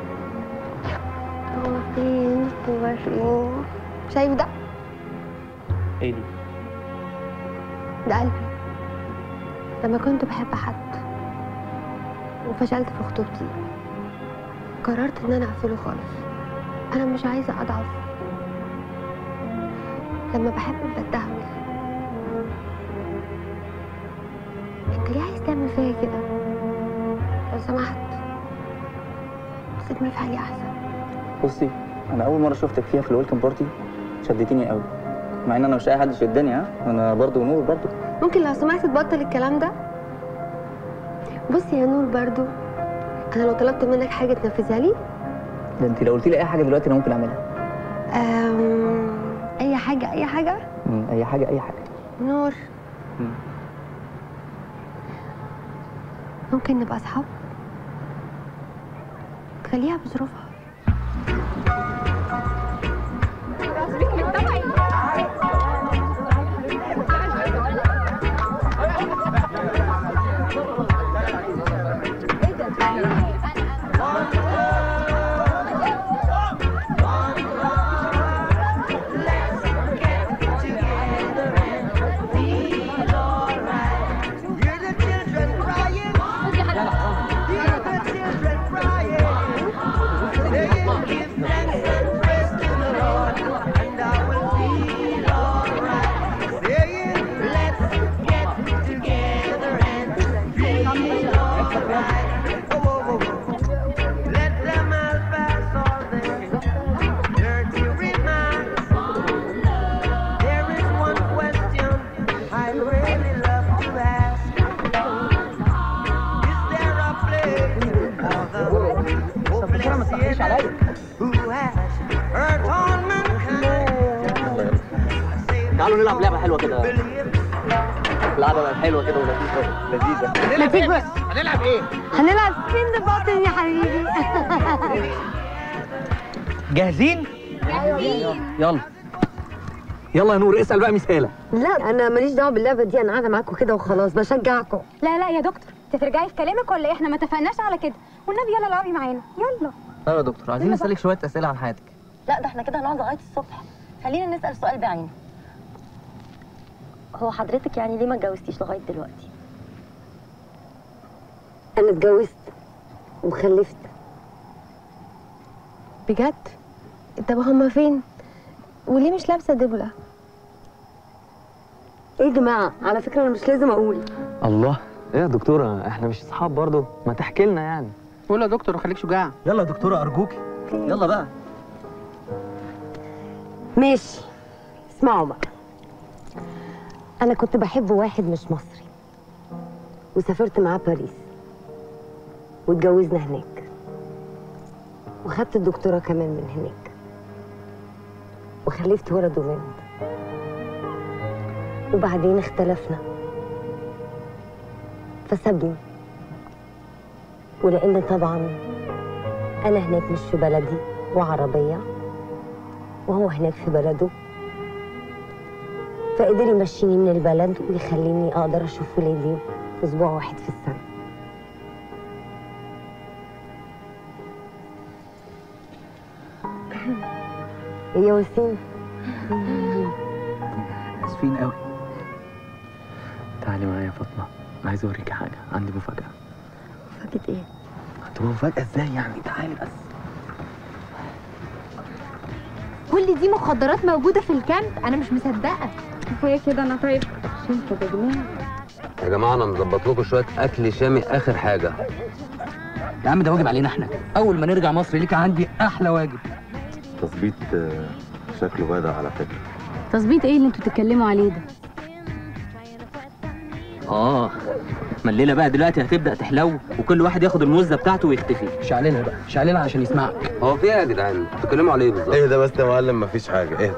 A: هو فين هو فين شايف ده
P: ايه دي
A: ده قلبي لما كنت بحب حد وفشلت في خطوبتي قررت ان انا اقفله خالص انا مش عايزه اضعف لما بحب بتدهول انت ليه عايز تعمل فيا كده لو سمحت سيبني في حالي احسن
P: بصي انا اول مره شفتك فيها في الويلكم بارتي شدتيني قوي مع ان انا مش اي حد يشدني ها انا برضو نور برضو
A: ممكن لو سمحت تبطل الكلام ده بصي يا نور برضو انا لو طلبت منك حاجه تنفذها لي
P: ده انت لو قلتي لي اي حاجه دلوقتي انا ممكن اعملها
A: أم... اي حاجه اي حاجه
P: مم، اي حاجه اي حاجه
A: نور
P: مم.
A: ممكن نبقى اصحاب خليها بظروفها
P: تعالوا نلعب لعبه حلوه كده لعبه بقى حلوه كده ولذيذه لذيذه
A: هنلعب إيه بس؟
Q: هنلعب ايه؟
A: هنلعب سبين ذا بوتل يا حبيبي
F: جاهزين يلا يلا يا نور اسال بقى مثاله
K: لا انا ماليش دعوه باللعبه دي انا قاعده معاكم كده وخلاص بشجعكم
N: لا لا يا دكتور انت ترجعي في كلامك ولا إيه؟ احنا ما اتفقناش على كده والنبي يلا العبي معانا يلا
P: طيب يا دكتور عايزين نسالك شويه اسئله عن حياتك
K: لا ده احنا كده هنقعد لغايه الصبح خلينا نسال سؤال بعينه هو حضرتك يعني ليه ما اتجوزتيش لغايه دلوقتي انا اتجوزت وخلفت
A: بجد طب هما فين وليه مش لابسه دبله
K: ايه يا جماعه على فكره انا مش لازم اقول
G: الله ايه يا دكتوره احنا مش اصحاب برضه ما تحكي لنا يعني
Q: قول يا دكتور وخليك شجاع
F: يلا يا دكتوره ارجوكي يلا بقى
K: ماشي اسمعوا بقى انا كنت بحب واحد مش مصري وسافرت معاه باريس واتجوزنا هناك وخدت الدكتوراه كمان من هناك وخلفت ولد وبنت وبعدين اختلفنا فسابني ولان طبعا انا هناك مش في بلدي وعربيه وهو هناك في بلده فقدر يمشيني من البلد ويخليني اقدر اشوف ولادي اسبوع واحد في السنه ايه يا وسيم
F: اسفين قوي
G: تعالي معايا يا فاطمه عايز اوريكي حاجه عندي مفاجاه
K: فاكت ايه
G: هتبقى مفاجاه ازاي يعني تعالي بس
S: كل دي مخدرات موجوده في الكامب انا مش مصدقه
B: كفايه كده انا طيب انتوا يا جماعه
O: يا جماعه انا مظبط لكم شويه اكل شامي اخر حاجه
C: يا عم ده واجب علينا احنا اول ما نرجع مصر ليك عندي احلى واجب
T: تظبيط آه، شكله بدع على فكره
B: تظبيط ايه اللي انتوا بتتكلموا عليه ده
M: اه ما الليله بقى دلوقتي هتبدا تحلو وكل واحد ياخد الموزه بتاعته ويختفي
C: مش علينا بقى مش علينا عشان يسمعك
O: هو في ايه يا جدعان بتتكلموا على ايه بالظبط
T: اهدى بس يا معلم مفيش حاجه اهدى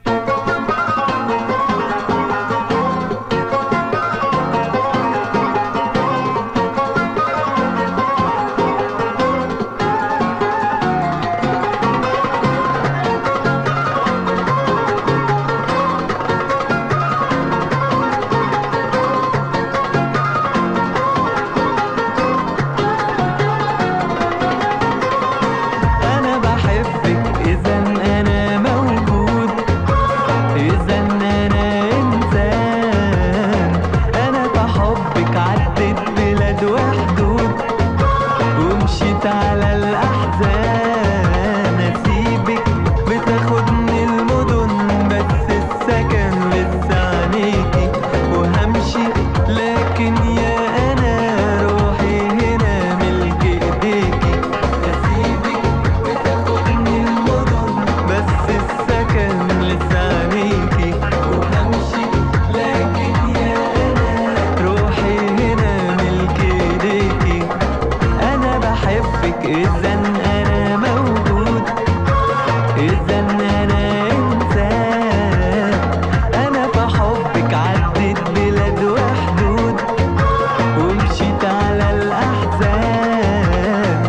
H: أنا بحبك إذا أنا موجود إذا أنا إنسان أنا بحبك عدت بلاد وحدود ومشيت على الأحزان أسيبك بتاخدني المدن بس السكن لسه عينيكي وهمشي لكن يا أنا روحي هنا ملك إيديكي أسيبك بتاخدني المدن بس السكن لسه عينيكي وهمشي لكن يا أنا روحي هنا ملك إيديكي أنا بحبك إذا أنا موجود إذا أنا إنسان أنا بحبك عدت بلاد وحدود ومشيت على الأحزان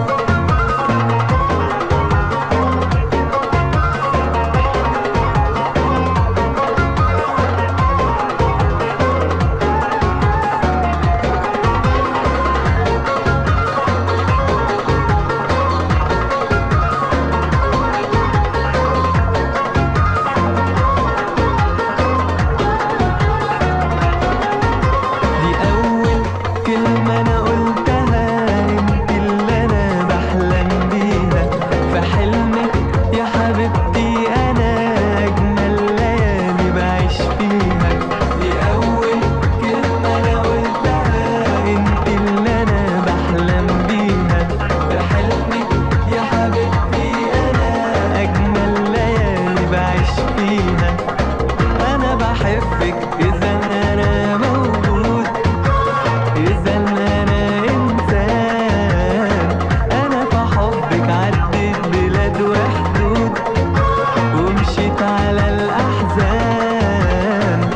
H: دي أول كلمة أنا قلتها أنت اللي أنا بحلم بيها في حلمك يا حبيبتي أنا أجمل ليالي بعيش فيها دي أول كلمة أنا قلتها أنت اللي أنا بحلم بيها في حلمك يا حبيبتي أنا أجمل ليالي بعيش فيها أنا بحبك إذا أنا موجود إذا أنا إنسان أنا في حبك عديت بلاد وحدود ومشيت على الأحزان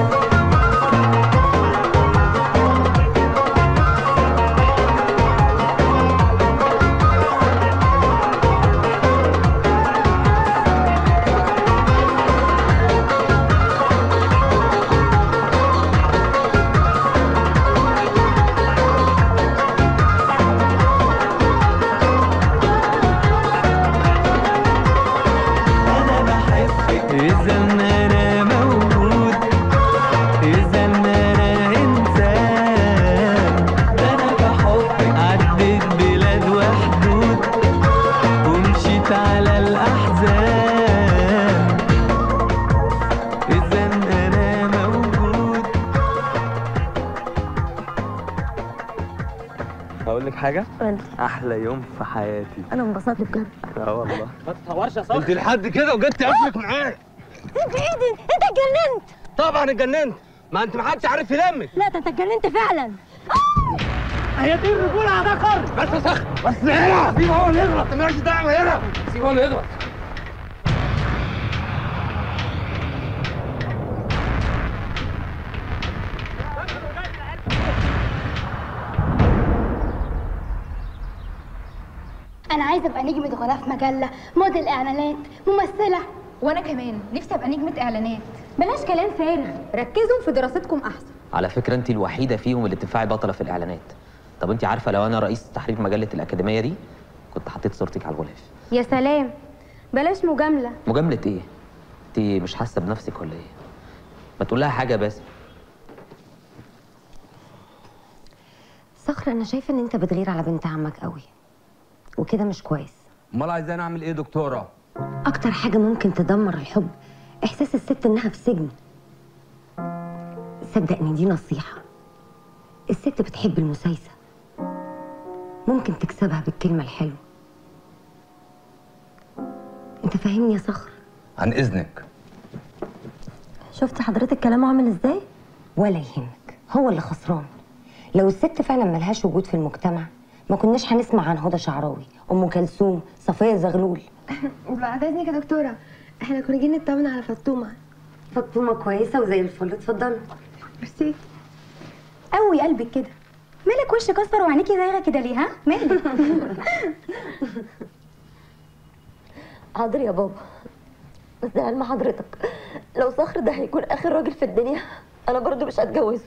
H: أنا بحبك إذا أنا موجود إذا أنا إنسان ده أنا بحبك عديت بلاد وحدود ومشيت على الأحزان إذا أنا موجود
P: هقول لك حاجه
K: قولي.
P: احلى يوم في حياتي
K: انا انبسطت بجد
P: اه والله
M: ما تتصورش يا صاحبي
P: انت لحد كده وجيت تقفلك معايا
K: سيب ايدي انت اتجننت
P: طبعا اتجننت ما انت محدش عارف يلمك
K: لا ده انت اتجننت فعلا
P: هي دي الرجوله يا ذكر بس يا صخر بس هنا سيبه هو اللي يغلط مالكش دعوه هنا سيبه هو اللي يغلط
S: انا عايزه ابقى نجمه غلاف مجله موديل اعلانات ممثله
N: وانا كمان نفسي ابقى نجمه اعلانات بلاش كلام فارغ ركزوا في دراستكم احسن
M: على فكره انت الوحيده فيهم اللي تنفعي بطله في الاعلانات طب انت عارفه لو انا رئيس تحرير مجله الاكاديميه دي كنت حطيت صورتك على الغلاف
B: يا سلام بلاش مجامله
M: مجامله ايه انت مش حاسه بنفسك ولا ايه ما تقول لها حاجه بس
K: صخر انا شايفه ان انت بتغير على بنت عمك قوي وكده مش كويس
O: امال عايزاني اعمل ايه دكتوره
K: اكتر حاجه ممكن تدمر الحب احساس الست انها في سجن صدق ان دي نصيحه الست بتحب المسايسه ممكن تكسبها بالكلمه الحلوه انت فاهمني يا صخر
T: عن اذنك
K: شفت حضرتك كلامه عامل ازاي ولا يهمك هو اللي خسران لو الست فعلا ملهاش وجود في المجتمع ما كناش هنسمع عن هدى شعراوي ام كلثوم صفيه زغلول
A: بعد اذنك يا دكتوره احنا كنا جايين نطمن على فطومه
K: فطومه كويسه وزي الفل اتفضلي
A: ميرسي
N: قوي قلبك كده مالك وشك اصفر وعينيكي زايغه كده ليه ها مالك
U: حاضر يا بابا بس لعلم حضرتك لو صخر ده هيكون اخر راجل في الدنيا انا برضو مش هتجوزه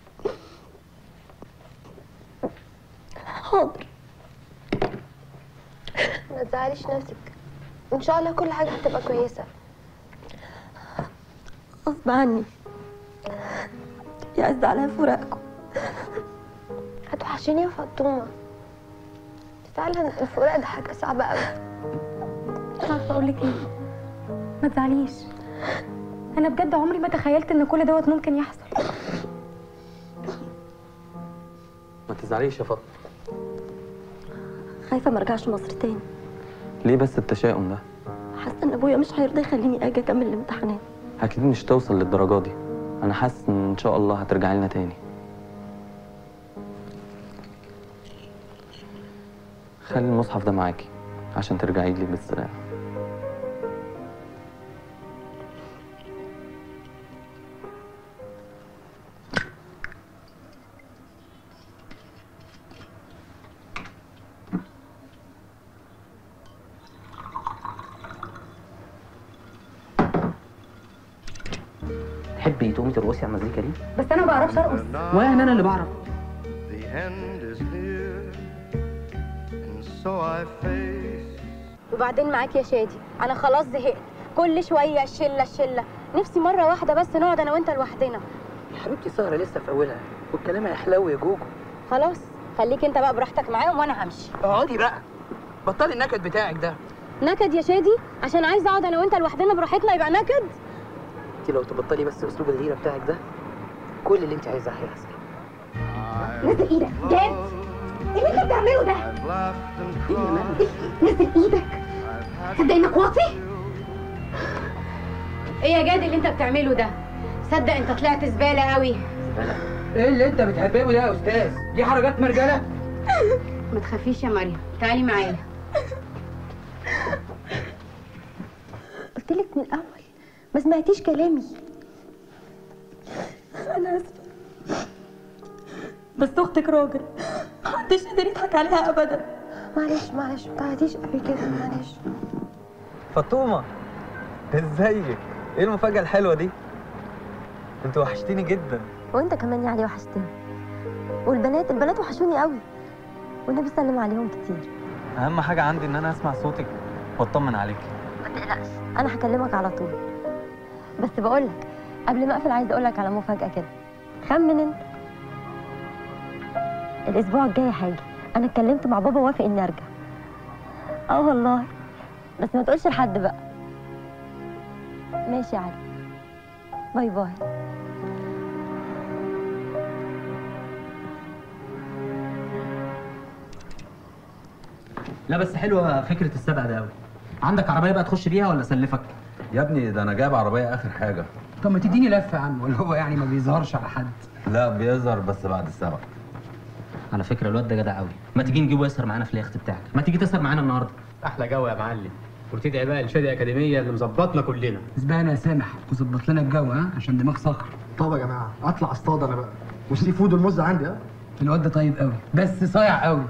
U: حاضر
A: ما تزعليش نفسك ان شاء الله كل حاجه هتبقى كويسه
U: غصب عني يعز عليا فراقكم
A: هتوحشيني يا فطومه فعلا الفراق ده حاجه صعبه قوي
N: مش عارفه اقول لك ايه ما تزعليش انا بجد عمري ما تخيلت ان كل دوت ممكن يحصل
G: ما تزعليش يا فاطمه
U: خايفه ما ارجعش مصر تاني
G: ليه بس التشاؤم ده
U: حاسه ان ابويا مش هيرضى يخليني اجي اكمل الامتحانات
G: اكيد مش توصل للدرجه دي انا حاسس ان ان شاء الله هترجعي لنا تاني خلي المصحف ده معاكي عشان ترجعي لي بالسلامه
M: تحبي تقومي ترقصي على المزيكا دي
N: بس انا ما بعرفش ارقص
M: وانا انا اللي بعرف
H: The end is near, and so I face
B: وبعدين معاك يا شادي انا خلاص زهقت كل شويه الشله الشله نفسي مره واحده بس نقعد انا وانت لوحدنا
M: يا حبيبتي سهرة لسه في اولها والكلام هيحلو يا جوجو
B: خلاص خليك انت بقى براحتك معاهم وانا همشي
C: اقعدي بقى بطلي النكد بتاعك ده
B: نكد يا شادي عشان عايزه اقعد انا وانت لوحدنا براحتنا يبقى نكد
M: انت لو تبطلي بس اسلوب الغيره بتاعك ده كل اللي انت عايزاه هيحصل
N: نزل ايدك جاد ايه اللي انت بتعمله ده نزل ايدك تصدق انك واطي
B: ايه يا جاد اللي انت بتعمله ده صدق انت طلعت زباله قوي
C: ايه اللي انت بتحببه ده يا استاذ دي حركات مرجله
B: ما تخافيش يا مريم تعالي معايا
A: قلت لك من الاول ما سمعتيش كلامي
U: انا اسفه بس اختك راجل محدش قدر يضحك عليها ابدا
A: معلش معلش ما تعيطيش قوي كده معلش
F: فاطمه ازيك ايه المفاجاه الحلوه دي انت وحشتيني جدا
U: وانت كمان يا علي وحشتني والبنات البنات وحشوني قوي والنبي سلم عليهم كتير
F: اهم حاجه عندي ان انا اسمع صوتك واطمن عليكي
U: ما تقلقش انا هكلمك على طول بس بقولك قبل ما اقفل عايزه اقولك على مفاجاه كده خمن انت الاسبوع الجاي هاجي انا اتكلمت مع بابا وافق اني ارجع اه والله بس ما تقولش لحد بقى ماشي يا علي باي باي
M: لا بس حلوه فكره السبق ده قوي عندك عربيه بقى تخش بيها ولا اسلفك
T: يا ابني ده انا جايب عربيه اخر حاجه
C: طب ما تديني لفه يا عم ولا هو يعني ما بيظهرش على حد
T: لا بيظهر بس بعد السبق
M: على فكره الواد ده جدع قوي ما تيجي نجيبه يسهر معانا في اليخت بتاعك ما تيجي تسهر معانا النهارده
I: احلى جو يا معلم وتدعي بقى لشادي اكاديميه اللي مظبطنا كلنا
C: اسبقنا يا سامح وظبط لنا الجو ها عشان دماغ صقر
Q: طب يا جماعه اطلع اصطاد انا بقى والسي فود والمز عندي ها
C: الواد ده طيب قوي بس صايع قوي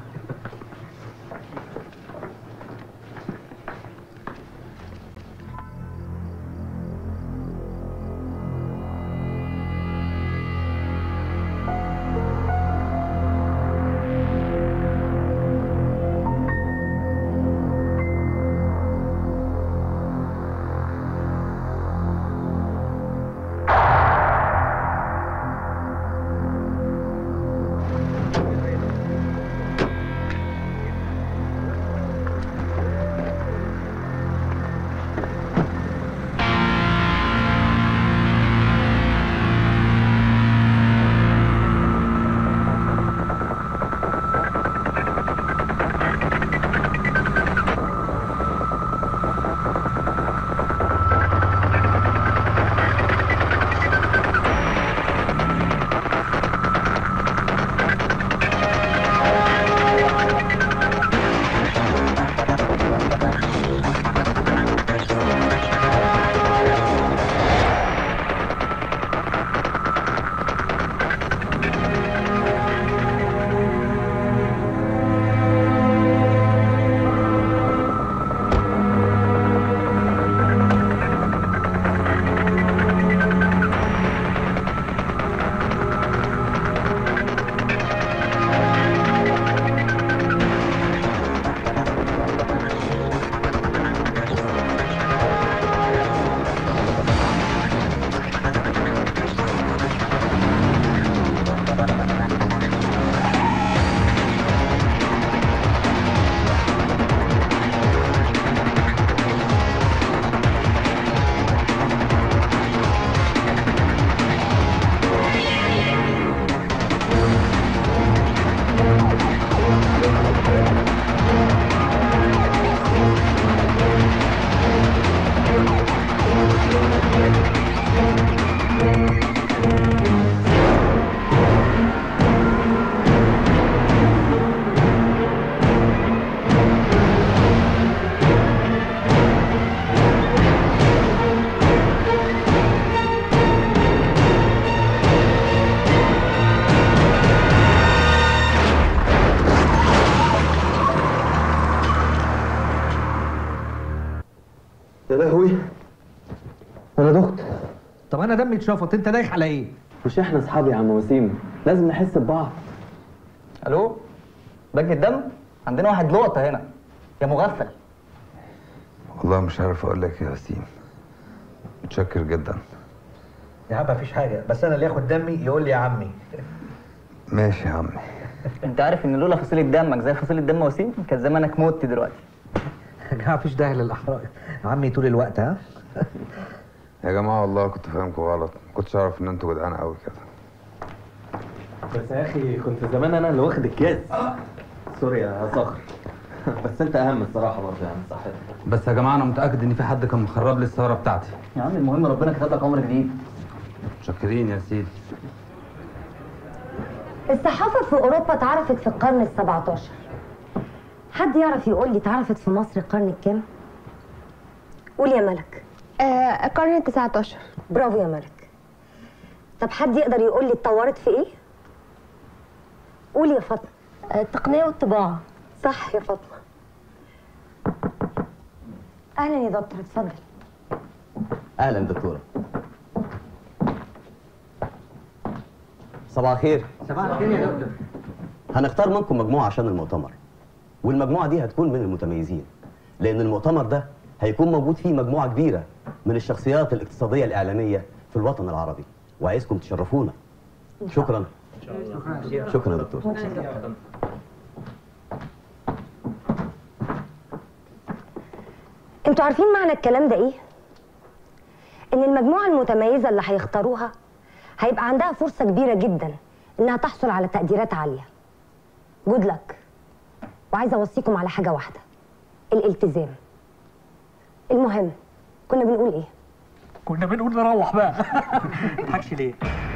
C: وانا دمي اتشفط انت دايخ على ايه
G: مش احنا اصحاب يا عم وسيم لازم نحس ببعض
P: الو بنك الدم عندنا واحد لقطه هنا يا مغفل
T: والله مش عارف اقول لك يا وسيم متشكر جدا
C: يا عم مفيش حاجه بس انا اللي ياخد دمي يقول لي يا عمي
T: ماشي يا عمي
P: انت عارف ان لولا فصيله دمك زي فصيله دم وسيم كان زمانك مت دلوقتي
C: يا جماعه مفيش داعي للاحراج عمي طول الوقت ها
T: يا جماعه والله كنت فاهمكم غلط ما كنتش اعرف ان انتوا جدعان قوي كده
G: بس يا اخي كنت زمان انا اللي واخد الكاس سوري يا صخر بس انت اهم الصراحه برضه يعني صحتك
L: بس يا جماعه انا متاكد ان في حد كان مخرب لي السهره بتاعتي
P: يا عم المهم ربنا كتب لك عمر جديد
L: متشكرين يا سيدي
K: الصحافة في أوروبا اتعرفت في القرن ال 17 حد يعرف يقول لي اتعرفت في مصر القرن الكام؟ قول يا ملك
A: آه القرن ال 19
K: برافو يا ملك طب حد يقدر يقول لي اتطورت في ايه؟ قول يا فاطمة التقنية والطباعة صح يا فاطمة أهلا يا دكتور اتفضل
J: اهلا دكتوره صباح الخير
C: صباح الخير يا دكتور
J: هنختار منكم مجموعه عشان المؤتمر والمجموعه دي هتكون من المتميزين لان المؤتمر ده هيكون موجود فيه مجموعه كبيره من الشخصيات الاقتصاديه الاعلاميه في الوطن العربي وعايزكم تشرفونا شكرا شكرا يا دكتور
K: انتوا عارفين معنى الكلام ده ايه؟ ان المجموعة المتميزة اللي هيختاروها هيبقى عندها فرصة كبيرة جدا انها تحصل على تقديرات عالية جود لك وعايزة اوصيكم على حاجة واحدة الالتزام المهم كنا بنقول ايه؟
I: كنا بنقول نروح بقى ما تضحكش ليه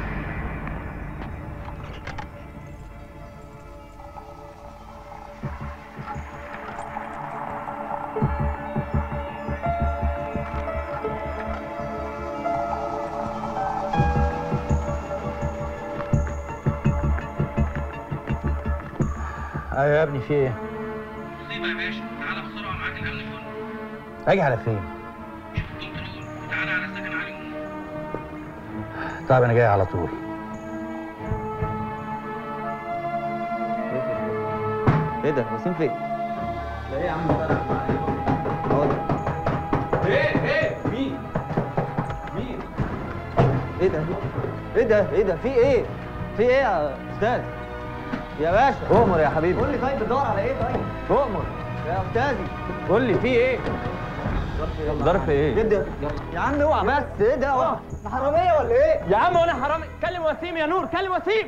L: ايوه يا ابني في ايه؟
C: مصيبه يا باشا تعالى بسرعه معاك الامن فل
L: اجي على فين؟
C: تعالى على سكن علي
L: طيب انا جاي على طول
P: ايه ده وسيم فين؟
G: لا ايه يا عم فرق
P: ايه ايه مين؟ مين؟ ايه ده؟ ايه ده؟ ايه ده؟ في ايه؟ في ايه يا استاذ؟ يا باشا
G: اؤمر يا حبيبي
P: قول لي طيب بتدور على ايه طيب؟
G: اؤمر
P: يا استاذي
G: قول لي في ايه ظرف ايه
P: ايه ده؟ يا عم اوعى بس ايه ده؟ اوعى ده حراميه ولا ايه؟
I: يا عم وانا حرامي كلم وسيم يا نور كلم وسيم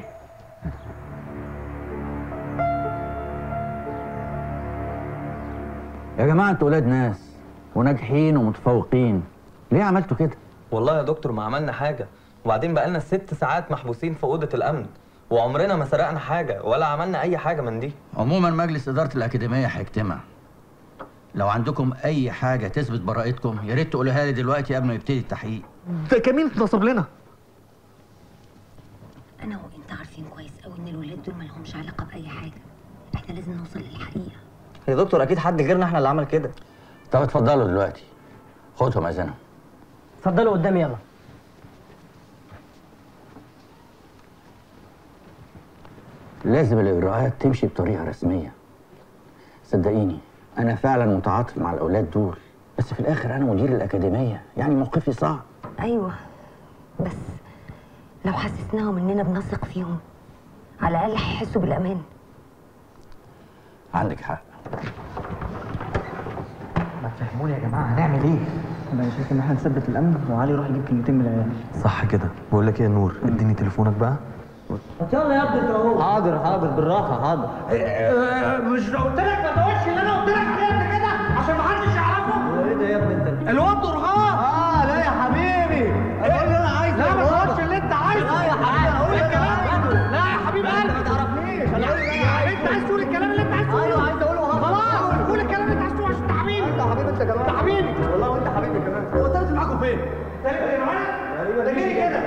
L: يا جماعه انتوا ولاد ناس وناجحين ومتفوقين ليه عملتوا كده؟
V: والله يا دكتور ما عملنا حاجة وبعدين بقالنا ست ساعات محبوسين في أوضة الأمن وعمرنا ما سرقنا حاجة ولا عملنا أي حاجة من دي
L: عموما مجلس اداره الاكاديميه هيجتمع لو عندكم اي حاجه تثبت براءتكم يا ريت تقولوها لي دلوقتي قبل ما يبتدي التحقيق
I: ده كمين اتنصب لنا
K: انا وانت عارفين كويس قوي ان الولاد دول مالهمش علاقة بأي حاجة احنا لازم نوصل للحقيقة
P: يا دكتور اكيد حد غيرنا احنا اللي عمل كده
L: طب اتفضلوا دلوقتي خدهم اذنهم
R: اتفضلوا قدامي يلا
L: لازم الاجراءات تمشي بطريقه رسميه صدقيني انا فعلا متعاطف مع الاولاد دول بس في الاخر انا مدير الاكاديميه يعني موقفي صعب
K: ايوه بس لو حسسناهم اننا بنثق فيهم على الاقل هيحسوا بالامان
L: عندك حق
I: ما تفهموني يا جماعه هنعمل ايه
P: انا شايف ان احنا نثبت الامن وعلي يروح يجيب كلمتين من العيال
G: صح كده بقول لك ايه يا نور اديني تليفونك بقى
P: يلا يا ابني انت اهو حاضر حاضر بالراحه حاضر
I: مش قلت لك ما تقولش اللي انا قلت لك عليه قبل كده عشان ما حدش يعرفه
P: ايه ده يا ابني انت
I: الواد درغام
P: اه لا يا حبيبي اقول اللي انا عايزه
I: لا ما
P: بالراحة.
I: تقولش اللي انت عايزه
P: لا يا حبيبي انا اقول اللي انا عايزه
I: لا يا حبيب قلبي
P: ما تعرفنيش انا اقول اللي انا
I: يعني
P: عايزه
I: انت عايز تقول الكلام اللي انت عايز تقوله
P: ايوه عايز اقوله وهخلص.
I: خلاص قول الكلام اللي انت عايز تقوله عشان انت حبيبي
P: انت حبيبي انت كمان
I: انت حبيبي
P: والله وانت حبيبي كمان هو التالت معاكم فين؟
I: تالت معايا
P: تقريبا
I: ده جاي كده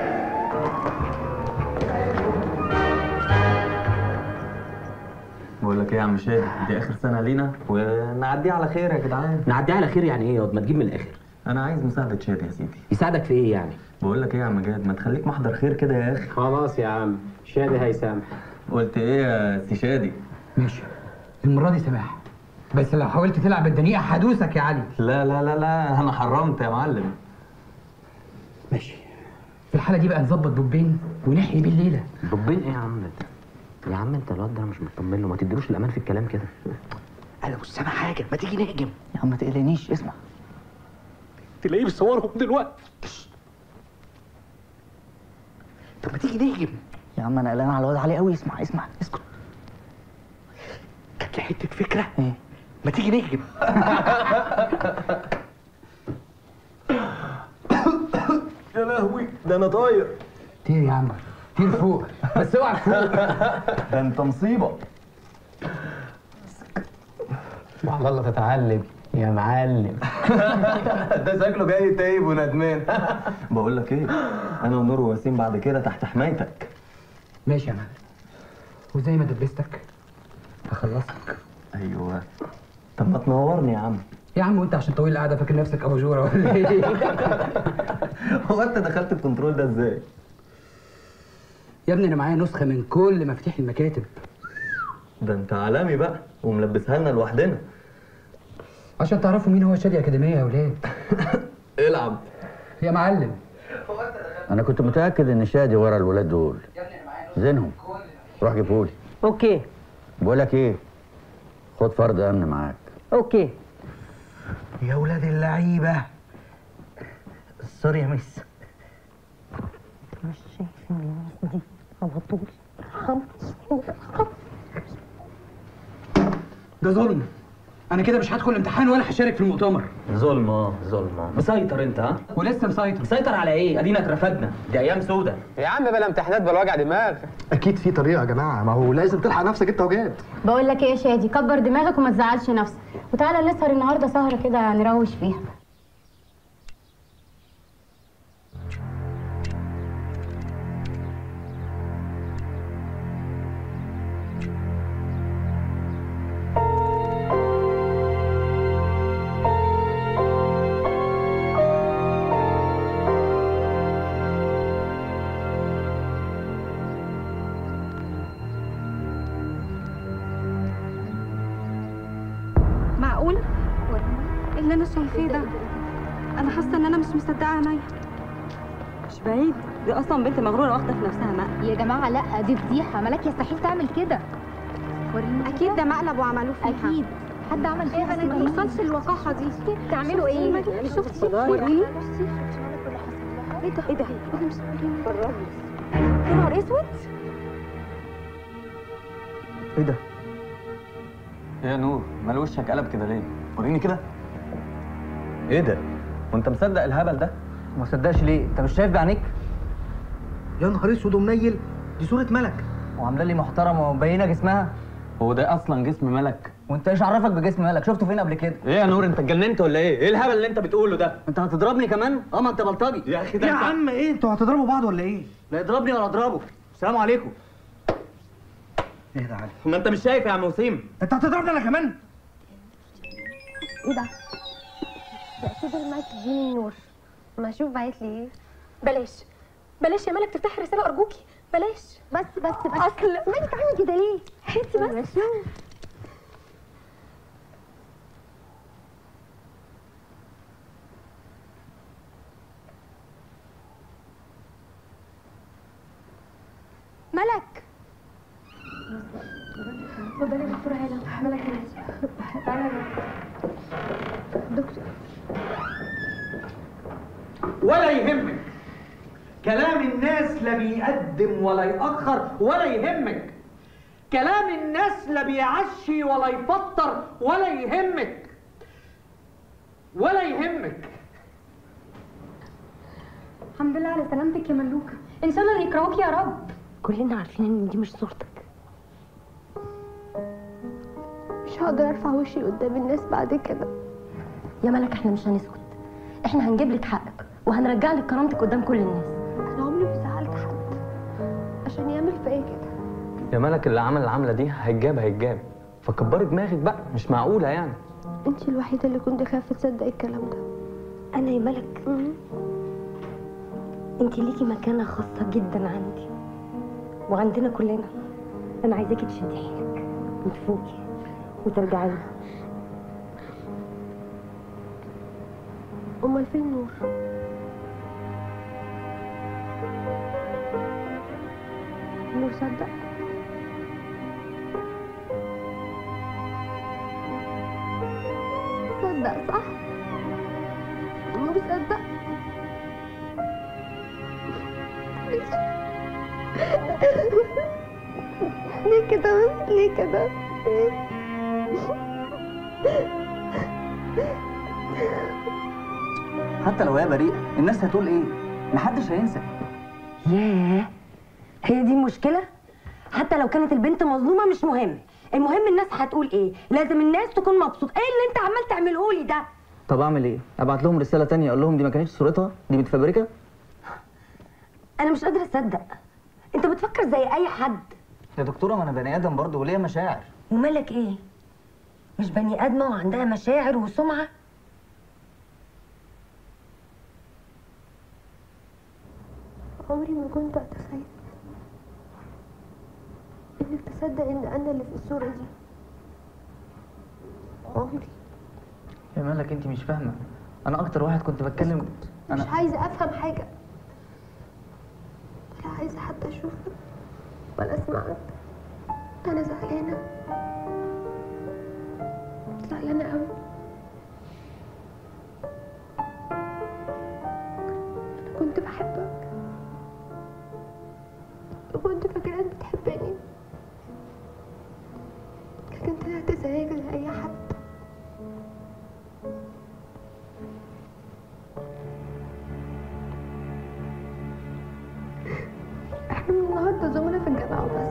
G: بقول لك ايه يا عم شادي دي اخر سنه لينا ونعديها على خير يا جدعان
W: نعديها على خير يعني ايه ياض ما تجيب من الاخر
J: انا عايز مساعده شادي يا سيدي
M: يساعدك في ايه يعني
J: بقول لك ايه يا عم جاد ما تخليك محضر خير كده يا اخي
M: خلاص يا عم شادي هيسامح
J: قلت ايه يا سي شادي
C: ماشي المره دي سماح بس لو حاولت تلعب الدنيئه هدوسك يا علي
J: لا لا لا لا انا حرمت يا معلم
C: ماشي في الحاله دي بقى نظبط بوبين ونحيي بيه الليله
M: بوبين ايه يا عم ده يا عم انت الواد ده مش مطمن له ما تديلوش الامان في الكلام كده
Q: انا مش سامع حاجه ما تيجي نهجم يا عم ما تقلقنيش اسمع
I: تلاقيه بيصورهم دلوقتي
Q: طب ما تيجي نهجم يا عم انا قلقان على الواد علي قوي اسمع اسمع اسكت جات لي حته فكره ايه ما تيجي نهجم
J: يا لهوي ده انا طاير
C: طير يا عم طير فوق بس اوعى فوق
J: ده انت مصيبه
M: وعلى الله تتعلم يا معلم
J: ده شكله جاي تايب وندمان بقول لك ايه انا ونور ووسيم بعد كده تحت حمايتك
C: ماشي يا معلم وزي ما دبستك هخلصك
J: ايوه طب ما تنورني يا عم
C: يا عم وانت عشان طويل القعده فاكر نفسك ابو جوره ولا ايه
J: هو انت دخلت الكنترول ده ازاي
C: يا ابني انا معايا نسخه من كل مفاتيح المكاتب
J: ده انت عالمي بقى وملبسها لنا لوحدنا
C: عشان تعرفوا مين هو شادي اكاديميه يا ولاد
J: العب
C: يا معلم
L: انا كنت متاكد ان شادي ورا الولاد دول زينهم روح جيبهولي
R: اوكي
L: بقول لك ايه خد فرد امن معاك
R: اوكي
Q: يا ولاد اللعيبه سوري يا ميس
U: مش شايف الناس دي على طول
C: ده ظلم انا كده مش هدخل الامتحان ولا هشارك في المؤتمر
M: ظلم اه ظلم اه مسيطر انت ها
C: ولسه مسيطر
M: مسيطر على ايه ادينا اترفدنا دي ايام سودة
D: يا عم بلا امتحانات بلا وجع دماغ
Q: اكيد في طريقه يا جماعه ما هو لازم تلحق نفسك انت وجاد
B: بقول لك ايه يا شادي كبر دماغك وما تزعلش نفسك وتعالى نسهر النهارده سهره كده نروش فيها
E: معقول اللي انا شايفاه ده انا حاسه ان انا مش مصدقه عينيا
W: مش بعيد دي اصلا بنت مغروره واخده في نفسها مقلب
B: يا جماعه لا دي فضيحه ملاك يستحيل تعمل كده
E: اكيد ده مقلب وعملوه فيها
B: اكيد حد عمل
E: ايه
B: فيها
E: انا ما توصلش الوقاحه دي
B: تعملوا ايه
E: شفتي
W: وريني.
E: ايه ده ايه ده انا مش فاهمه
W: يا نهار اسود
J: ايه ده ايه يا نور مال وشك قلب كده ليه وريني كده ايه ده وانت مصدق الهبل ده
Q: ما صدقش ليه انت مش شايف بعينيك يا نهار اسود ومنيل دي صوره ملك وعامله لي محترمه ومبينه جسمها
J: هو ده اصلا جسم ملك
Q: وانت ايش عرفك بجسم ملك شفته فين قبل كده
J: ايه يا نور انت اتجننت ولا ايه ايه الهبل اللي انت بتقوله ده
Q: انت هتضربني كمان اه ما انت بلطجي
J: يا اخي ده
Q: يا
J: انت-
Q: عم ايه انتوا هتضربوا بعض ولا ايه لا يضربني ولا اضربه السلام عليكم ايه ده علي
J: ما انت مش شايف يا عم وسيم
Q: انت هتضربني انا كمان
A: ايه ده؟ تأكيد المايك دي من نور ما اشوف بعت لي ايه
E: بلاش بلاش يا ملك تفتحي رساله ارجوكي بلاش
A: بس بس بس اصل مالك عامل كده ليه؟
E: حياتي بس ملك اتفضلي يا دكتوره هاله ملك تعالى دكتور
Q: ولا يهمك كلام الناس لا بيقدم ولا يأخر ولا يهمك كلام الناس لا بيعشي ولا يفطر ولا يهمك ولا يهمك
E: الحمد لله على سلامتك يا ملوكه ان شاء الله يكرهوك يا رب
U: كلنا عارفين ان دي مش صورتك
A: مش هقدر ارفع وشي قدام الناس بعد كده
U: يا ملك احنا مش هنسكت احنا هنجيب لك حقك وهنرجع لك كرامتك قدام كل الناس
A: انا عمري ما زعلت حد عشان يعمل فيا كده
J: يا ملك اللي عمل العمله دي هيتجاب هيتجاب فكبري دماغك بقى مش معقوله يعني
A: انت الوحيده اللي كنت خايفه تصدق الكلام ده
K: انا يا ملك انت ليكي مكانه خاصه جدا عندي وعندنا كلنا انا عايزاكي تشدي حيلك وتفوقي وترجعي لنا
A: امال فين نور نور صدق صدق صح نور صدق ليه كده بس ليه كده
Q: حتى لو هي بريئه الناس هتقول ايه محدش هينسى
K: ياه هي دي المشكله حتى لو كانت البنت مظلومه مش مهم المهم الناس هتقول ايه لازم الناس تكون مبسوطه ايه اللي انت عمال تعمله لي ده
Q: طب اعمل ايه ابعت لهم رساله تانية اقول لهم دي ما كانتش صورتها دي متفبركه
K: انا مش قادره اصدق انت بتفكر زي اي حد
Q: يا دكتوره ما انا بني ادم برضه وليا مشاعر
K: ومالك ايه مش بني ادمه وعندها مشاعر وسمعه
A: عمري ما كنت أتخيل إنك تصدق إن أنا اللي في الصورة دي عمري
Q: يا مالك انت مش فاهمه انا اكتر واحد كنت بتكلم
A: مش
Q: انا
A: عايزة أفهم حاجة ولا عايزة حتى أشوفك ولا أسمعك أنا زعلانة زعلانة أوي أنا كنت بحبك وكنت فاكراك بتحبني لكن طلعت زيك زي أي حد احنا من النهارده زملاء في الجامعة وبس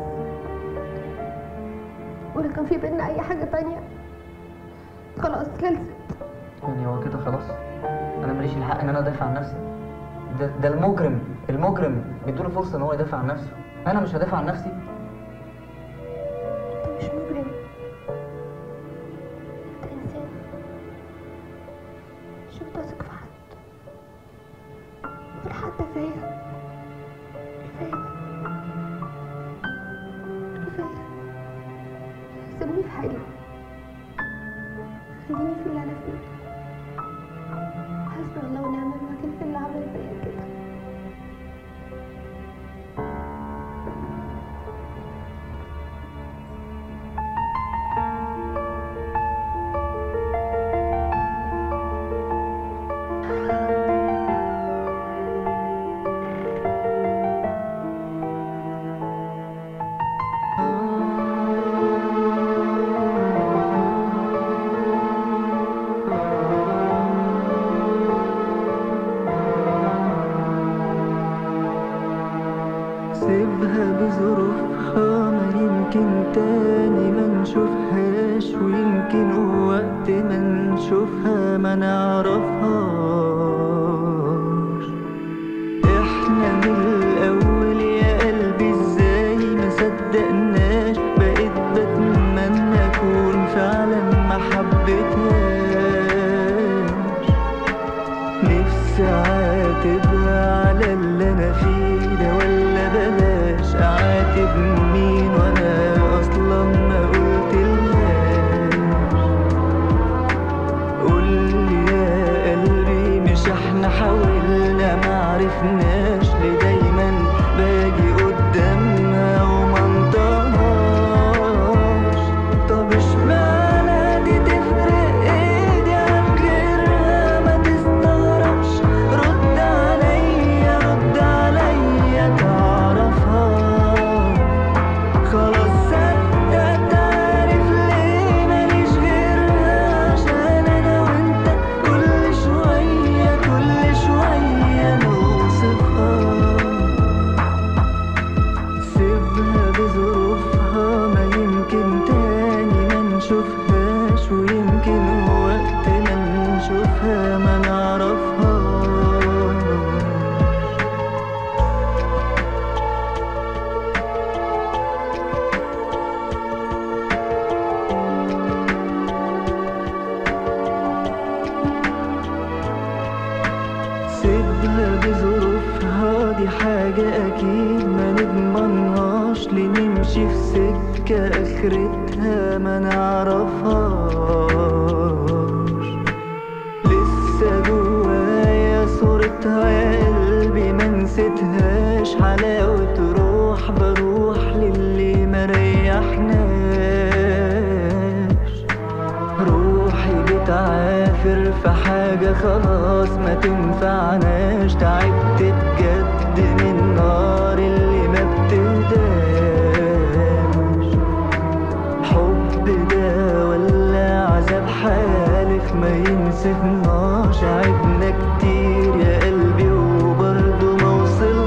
A: ولا كان في بينا أي حاجة تانية خلاص خلصت
Q: يعني هو كده خلاص انا ماليش الحق ان انا ادافع عن نفسي ده ده المجرم المجرم بيدوله فرصه ان هو يدافع عن نفسه انا مش هدافع عن نفسي
A: انت مش مجرم انت انسان مش بتثق في حد ولا حتى فيا كفايه كفايه سيبني في حالي خليني في اللي انا فيه حسبي الله ونعم الوكيل في اللي عمل فيا كده
H: سيبها بظروفها ما يمكن تاني ما نشوفهاش ويمكن وقت ما نشوفها ما نعرفهاش احنا من الاول يا قلبي ازاي ما صدقناش بقيت بتمنى اكون فعلا ما حبيتهاش نفسي اعاتبها على اللي انا فيه ده ولا بلاش اعاتب مين وانا اصلا ما قلتلهاش قولي يا قلبي مش احنا حاولنا معرفناش ليه دايما باجي قدامها وما انطقهاش طب اشمعنى دي تفرق ايه دي عن غيرها ما تستغربش رد عليا رد عليا تعرفها خلاص صدقت عارف ليه ماليش غيرها عشان انا وانت كل شوية كل شوية نوصفها سيبها بظروفها ما يمكن تاني ما نشوفهاش ويمكن وقت ما نشوفها ما نعرفهاش أكيد ما نضمنهاش لنمشي في سكة آخرتها ما نعرفهاش لسه جوايا صورتها يا قلبي ما نسيتهاش حلاوة روح بروح للي ما ريحناش روحي بتعافر في حاجة خلاص ما تنفعناش تعبت بجد من النار اللي ما بتهداش حب ده ولا عذاب حالف ما ينسفناش عدنا كتير يا قلبي وبرضه ما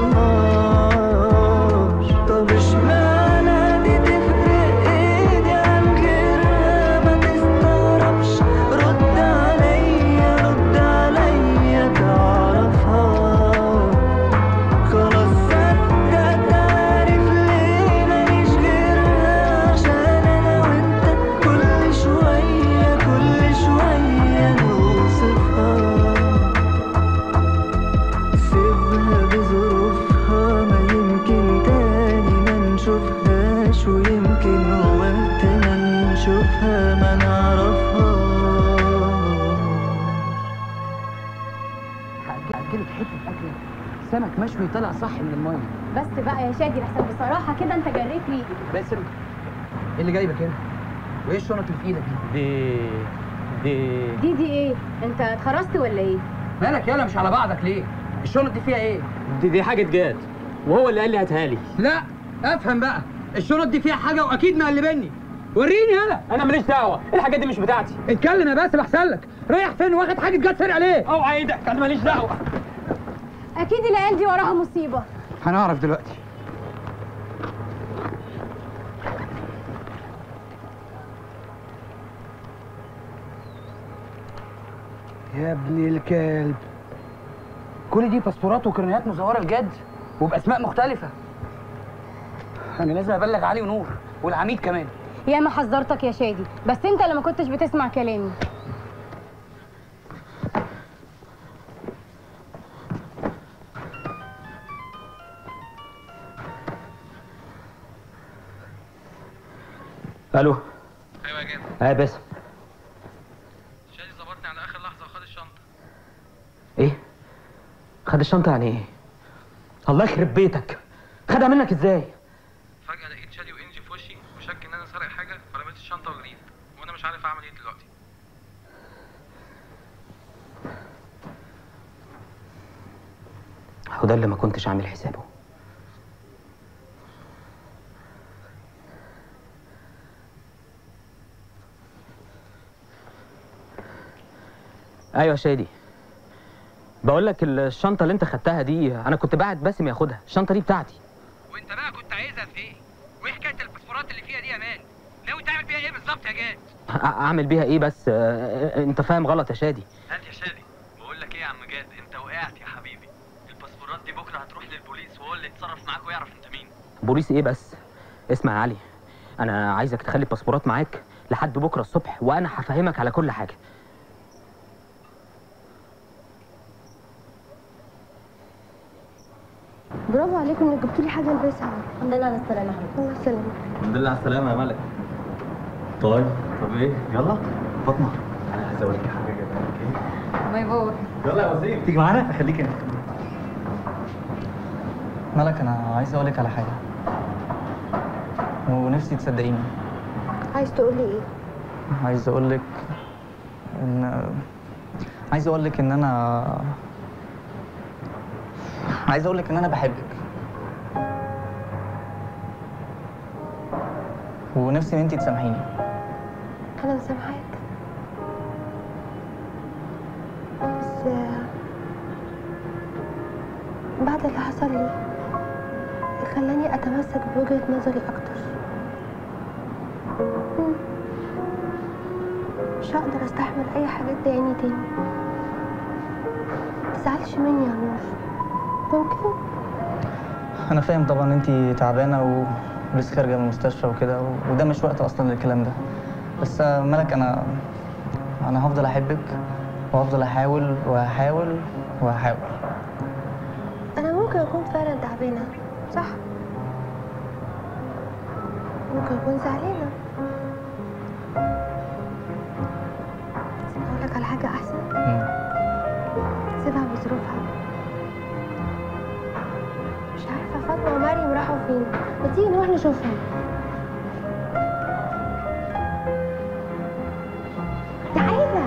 H: وصلناش طب اشمعنى دي تفرق ايدي عن غيرها ما تستغربش رد عليا رد عليا تعرفها خلاص صدق تعرف ليه ماليش غيرها عشان انا وانت كل شوية كل شوية نوصفها سيبها بظروفها ما يمكن تاني ما نشوفهاش ويمكن وقتنا نشوفها ما نعرفها
C: هاكلك حته اكل سمك مشوي طلع صح من الميه
B: بس بقى يا شادي احسن بصراحه كده انت جريت ريقي
C: باسم ايه اللي جايبك هنا؟ وايه الشنط اللي في ايدك دي؟
L: دي
B: دي دي ايه انت اتخرجت ولا ايه
C: مالك يالا مش على بعضك ليه؟ الشنط دي فيها ايه؟
M: دي, دي حاجه جاد وهو اللي قال لي هاتها لي
C: لا افهم بقى الشنط دي فيها حاجه واكيد مقلبني وريني يالا
M: انا ماليش دعوه الحاجات دي مش بتاعتي
C: اتكلم يا باسم احسن لك رايح فين واخد حاجه جت سرقه ليه؟
M: اوعى ايدك انا ماليش دعوه
B: اكيد العيال دي وراها مصيبه
C: هنعرف دلوقتي يا ابن الكلب كل دي باسبورات وكرنيهات مزوره بجد وباسماء مختلفه انا لازم ابلغ علي ونور والعميد كمان
B: يا ما حذرتك يا شادي بس انت اللي ما كنتش بتسمع كلامي
M: الو
C: ايوه يا جامد
M: اه باسم
C: شادي ظبطني على اخر لحظه وخد الشنطه
M: ايه خد الشنطه يعني ايه الله يخرب بيتك خدها منك ازاي
C: فجاه لقيت شادي وانجي في وشي وشك ان انا سارق حاجه فرميت الشنطه وجريت وانا مش عارف اعمل ايه دلوقتي
M: هو ده اللي ما كنتش عامل حسابه ايوه يا شادي بقول لك الشنطه اللي انت خدتها دي انا كنت باعت باسم ياخدها الشنطه دي بتاعتي
C: وانت بقى كنت عايزها في ايه؟ وايه حكايه الباسبورات اللي فيها دي يا مان؟ ناوي تعمل بيها ايه بالظبط يا جاد؟
M: أ- اعمل بيها ايه بس آه، انت فاهم غلط يا شادي
V: هات يا شادي بقول لك ايه يا عم جاد انت وقعت يا حبيبي الباسبورات دي بكره هتروح للبوليس وهو اللي يتصرف معاك ويعرف انت مين
M: بوليس ايه بس اسمع يا علي انا عايزك تخلي الباسبورات معاك لحد بكره الصبح وانا هفهمك على كل حاجه
A: برافو عليكم انك جبتوا لي حاجه البسها
U: الحمد لله على السلامه
A: الله يسلمك
V: الحمد لله على السلامه يا ملك طيب طب ايه يلا فاطمه انا عايز اوريك حاجه جدا
E: باي باي
V: يلا يا وسيم
P: تيجي معانا خليك هنا مالك انا عايز اقول لك على حاجه ونفسي تصدقيني
A: عايز تقول لي ايه
P: عايز اقول لك ان عايز اقول لك ان انا عايز اقول لك ان انا بحبك ونفسي ان انت تسامحيني
A: انا مسامحاك بس آه، بعد اللي حصل لي خلاني اتمسك بوجهة نظري اكتر مم. مش هقدر استحمل اي حاجة تضايقني تاني متزعلش مني يا نور ممكن
P: انا فاهم طبعا انت تعبانه و... ولسه خارجه من المستشفى وكده و... وده مش وقت اصلا للكلام ده بس آه، ملك انا انا هفضل احبك وهفضل احاول وهحاول وهحاول
A: انا ممكن اكون فعلا تعبانة صح ممكن اكون زعلانه بس اقول لك على حاجه احسن سيبها بظروفها مش عارفه فاطمه ومريم راحوا فين ما تيجي نروح نشوفهم تعالى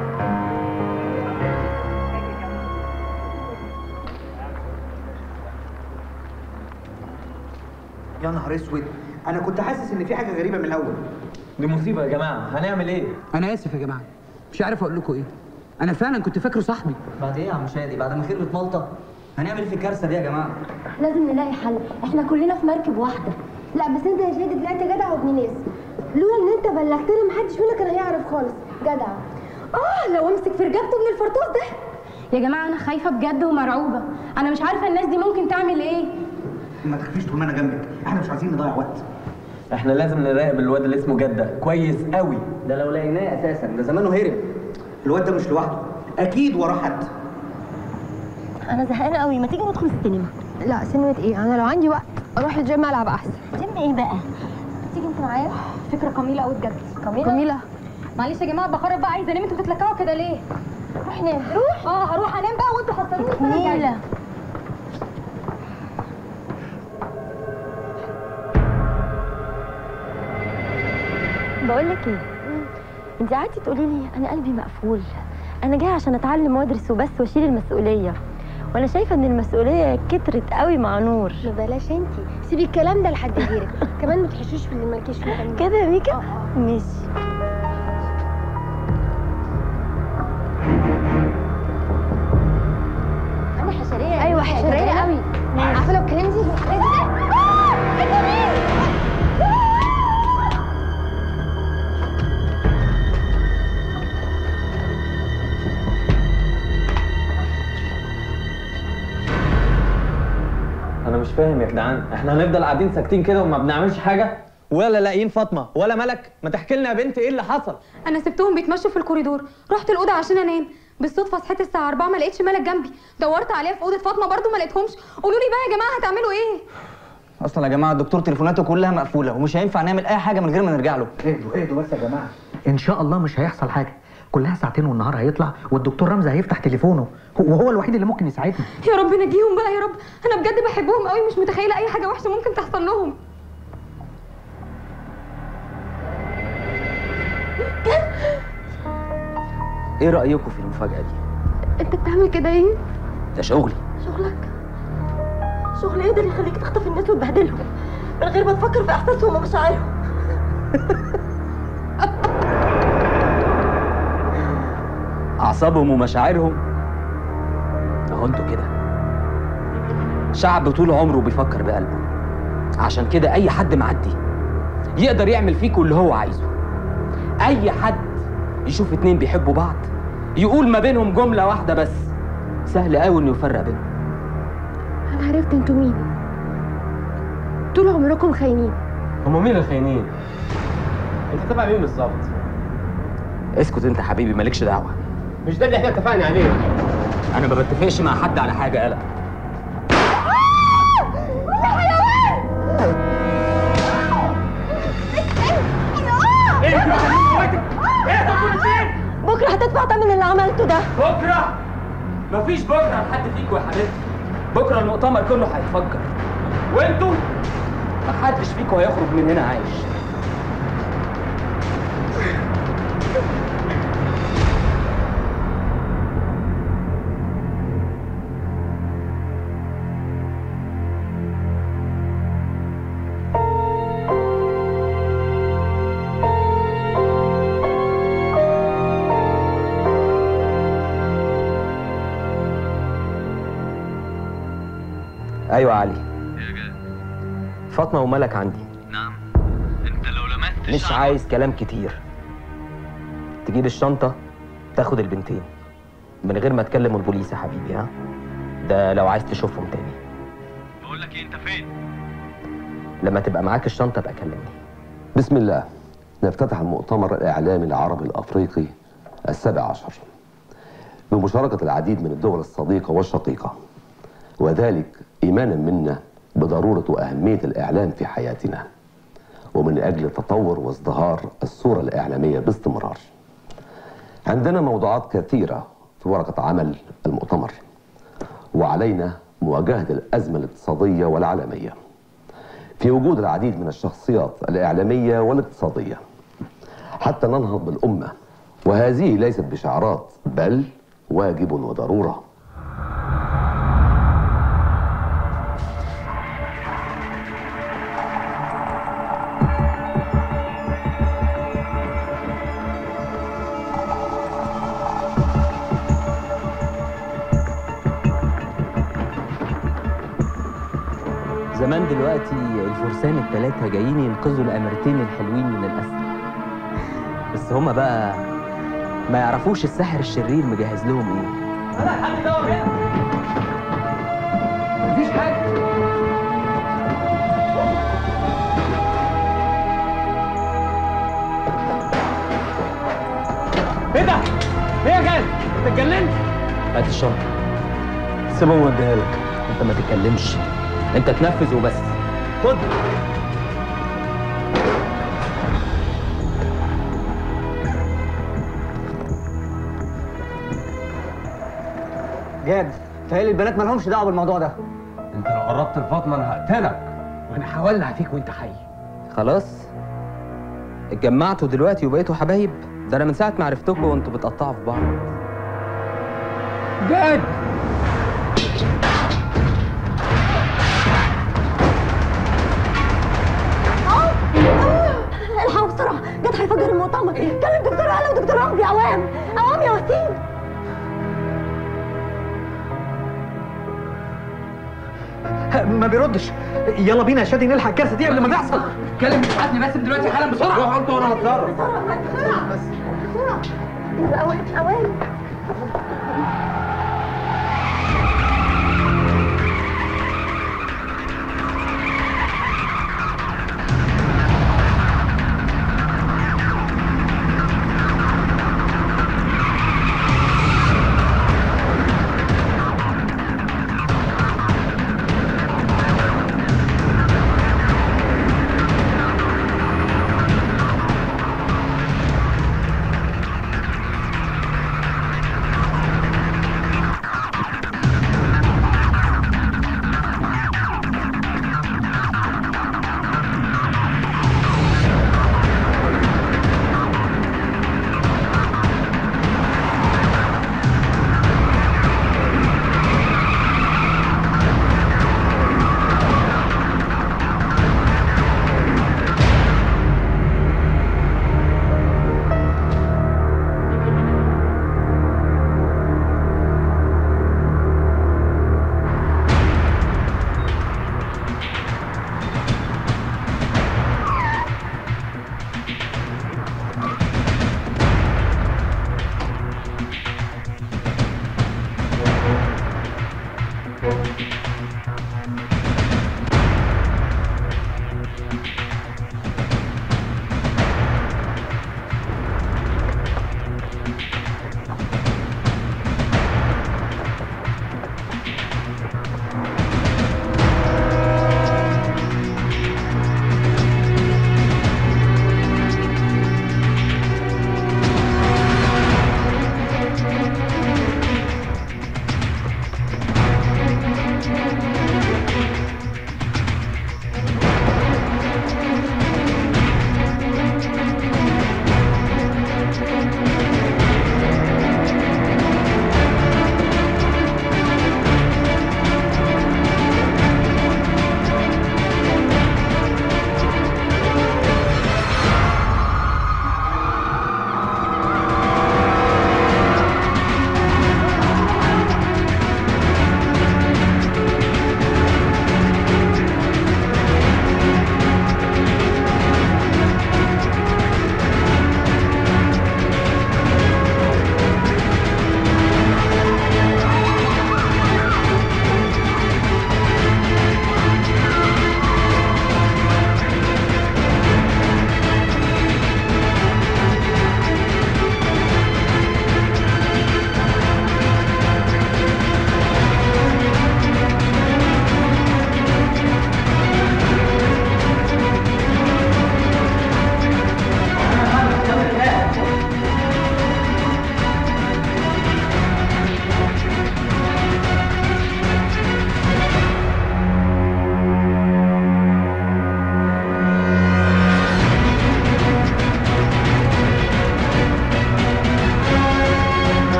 F: يا نهار اسود انا كنت حاسس ان في حاجه غريبه من الاول
V: دي مصيبه يا جماعه هنعمل ايه
C: انا اسف يا جماعه مش عارف اقول لكم ايه انا فعلا كنت فاكره صاحبي
Q: بعد ايه يا عم شادي بعد ما خربت مالطا هنعمل ايه في الكارثه دي يا جماعه
K: لازم نلاقي حل احنا كلنا في مركب واحده
A: لا بس انت يا شادي طلعت جدع وابن ناس لولا ان انت بلغتنا محدش فينا كان هيعرف خالص جدع اه لو امسك في رجبته من الفرطوس ده
B: يا جماعه انا خايفه بجد ومرعوبه انا مش عارفه الناس دي ممكن تعمل ايه
F: ما تخافيش طول ما انا جنبك احنا مش عايزين نضيع وقت
V: احنا لازم نراقب الواد اللي اسمه جده كويس قوي
Q: ده لو لقيناه اساسا ده زمانه هرب
F: الواد ده مش لوحده اكيد وراه حد
U: انا زهقانه قوي ما تيجي ندخل السينما
A: لا سينما ايه انا لو عندي وقت اروح الجيم العب احسن
U: جيم ايه بقى
B: تيجي انت معايا فكره جميله قوي بجد
U: جميلة؟
A: جميله
B: معلش يا جماعه بخرب بقى عايزه انام انتوا بتتلكعوا كده ليه
U: روح نام روح
B: اه هروح انام بقى وانتوا حصلوني السنة الجاية.
U: نيلة بقول لك ايه انت قعدتي تقولي لي انا قلبي مقفول انا جايه عشان اتعلم وادرس وبس واشيل المسؤوليه وانا شايفه ان المسؤوليه كترت قوي مع نور
A: ما بلاش انت سيبي الكلام ده لحد غيرك كمان ما تحشوش في اللي مالكيش فيه
U: كده يا ميكا ماشي انا حشريه
A: ايوه حشريه قوي عارفه لو اتكلمتي في الحاجات دي
V: انا مش فاهم يا جدعان احنا هنفضل قاعدين ساكتين كده وما بنعملش حاجه ولا لاقيين فاطمه ولا ملك ما تحكي لنا يا بنت ايه اللي حصل
B: انا سبتهم بيتمشوا في الكوريدور رحت الاوضه عشان انام بالصدفه صحيت الساعه 4 ما لقيتش ملك جنبي دورت عليها في اوضه فاطمه برضو ما لقيتهمش قولوا لي بقى يا جماعه هتعملوا ايه
Q: اصلا يا جماعه الدكتور تليفوناته كلها مقفوله ومش هينفع نعمل اي حاجه من غير ما نرجع له
F: اهدوا اهدوا بس يا جماعه ان شاء الله مش هيحصل حاجه كلها ساعتين والنهار هيطلع والدكتور رمزي هيفتح تليفونه وهو الوحيد اللي ممكن يساعدنا
B: يا رب نجيهم بقى يا رب انا بجد بحبهم قوي مش متخيله اي حاجه وحشه ممكن تحصل لهم
N: ايه رايكم في المفاجاه دي
A: انت بتعمل كده ايه
N: ده شغلي
U: شغلك شغل ايه ده اللي يخليك تخطف الناس وتبهدلهم من غير ما تفكر في احساسهم ومشاعرهم
N: اعصابهم ومشاعرهم اهو انتوا كده شعب طول عمره بيفكر بقلبه عشان كده اي حد معدي يقدر يعمل فيكوا اللي هو عايزه اي حد يشوف اتنين بيحبوا بعض يقول ما بينهم جمله واحده بس سهل قوي انه يفرق بينهم
A: انا عرفت انتوا مين طول عمركم خاينين
V: هم مين الخاينين انت تبع مين بالظبط
N: اسكت انت حبيبي مالكش دعوه
V: مش ده اللي احنا اتفقنا عليه
N: انا ما بتفقش مع حد على حاجه قلق
U: بكره هتدفع تمن اللي عملته ده
N: بكره مفيش بكره لحد فيكوا يا حبيبتي بكره المؤتمر كله هيتفجر وانتوا محدش فيكوا هيخرج من هنا عايش ايوه يا علي فاطمه وملك عندي
V: نعم انت لو لمست
N: مش عايز كلام كتير تجيب الشنطه تاخد البنتين من غير ما تكلم البوليس يا حبيبي ها ده لو عايز تشوفهم تاني
V: بقول لك ايه انت فين
N: لما تبقى معاك الشنطه بقى كلمني
O: بسم الله نفتتح المؤتمر الإعلامي العربي الأفريقي السابع عشر بمشاركة العديد من الدول الصديقة والشقيقة وذلك إيمانا منا بضرورة وأهمية الإعلام في حياتنا ومن أجل تطور وازدهار الصورة الإعلامية باستمرار عندنا موضوعات كثيرة في ورقة عمل المؤتمر وعلينا مواجهة الأزمة الاقتصادية والعالمية في وجود العديد من الشخصيات الإعلامية والاقتصادية حتى ننهض بالأمة وهذه ليست بشعارات بل واجب وضرورة
N: زمان دلوقتي الفرسان التلاتة جايين ينقذوا الأمرتين الحلوين من الأسر بس هما بقى ما يعرفوش الساحر الشرير مجهز لهم ايه
C: مفيش حاجه
N: ايه ده؟ ايه يا جاد؟ انت اتجننت؟ هات الشنطة سيبهم واديها لك انت ما تتكلمش انت تنفذ وبس خد
Q: جاد تهيألي البنات مالهمش دعوه بالموضوع ده
C: انت لو قربت لفاطمه انا هقتلك وانا حاولنا فيك وانت حي
N: خلاص اتجمعتوا دلوقتي وبقيتوا حبايب ده انا من ساعة ما عرفتكم وانتوا بتقطعوا في بعض
C: جاد
U: الحقوا بسرعة جد هيفجر المؤتمر كلم دكتور هلا ودكتور رمزي عوام عوام يا وسيم
F: ما بيردش يلا بينا يا شادي نلحق الكارثه دي قبل ما تحصل
C: كلم اسعدني بس دلوقتي حالا بسرعه
F: روح انت وانا هتصرف
U: عوام عوام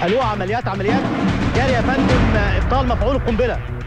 G: الو عمليات عمليات جاري يا فندم ابطال مفعول القنبله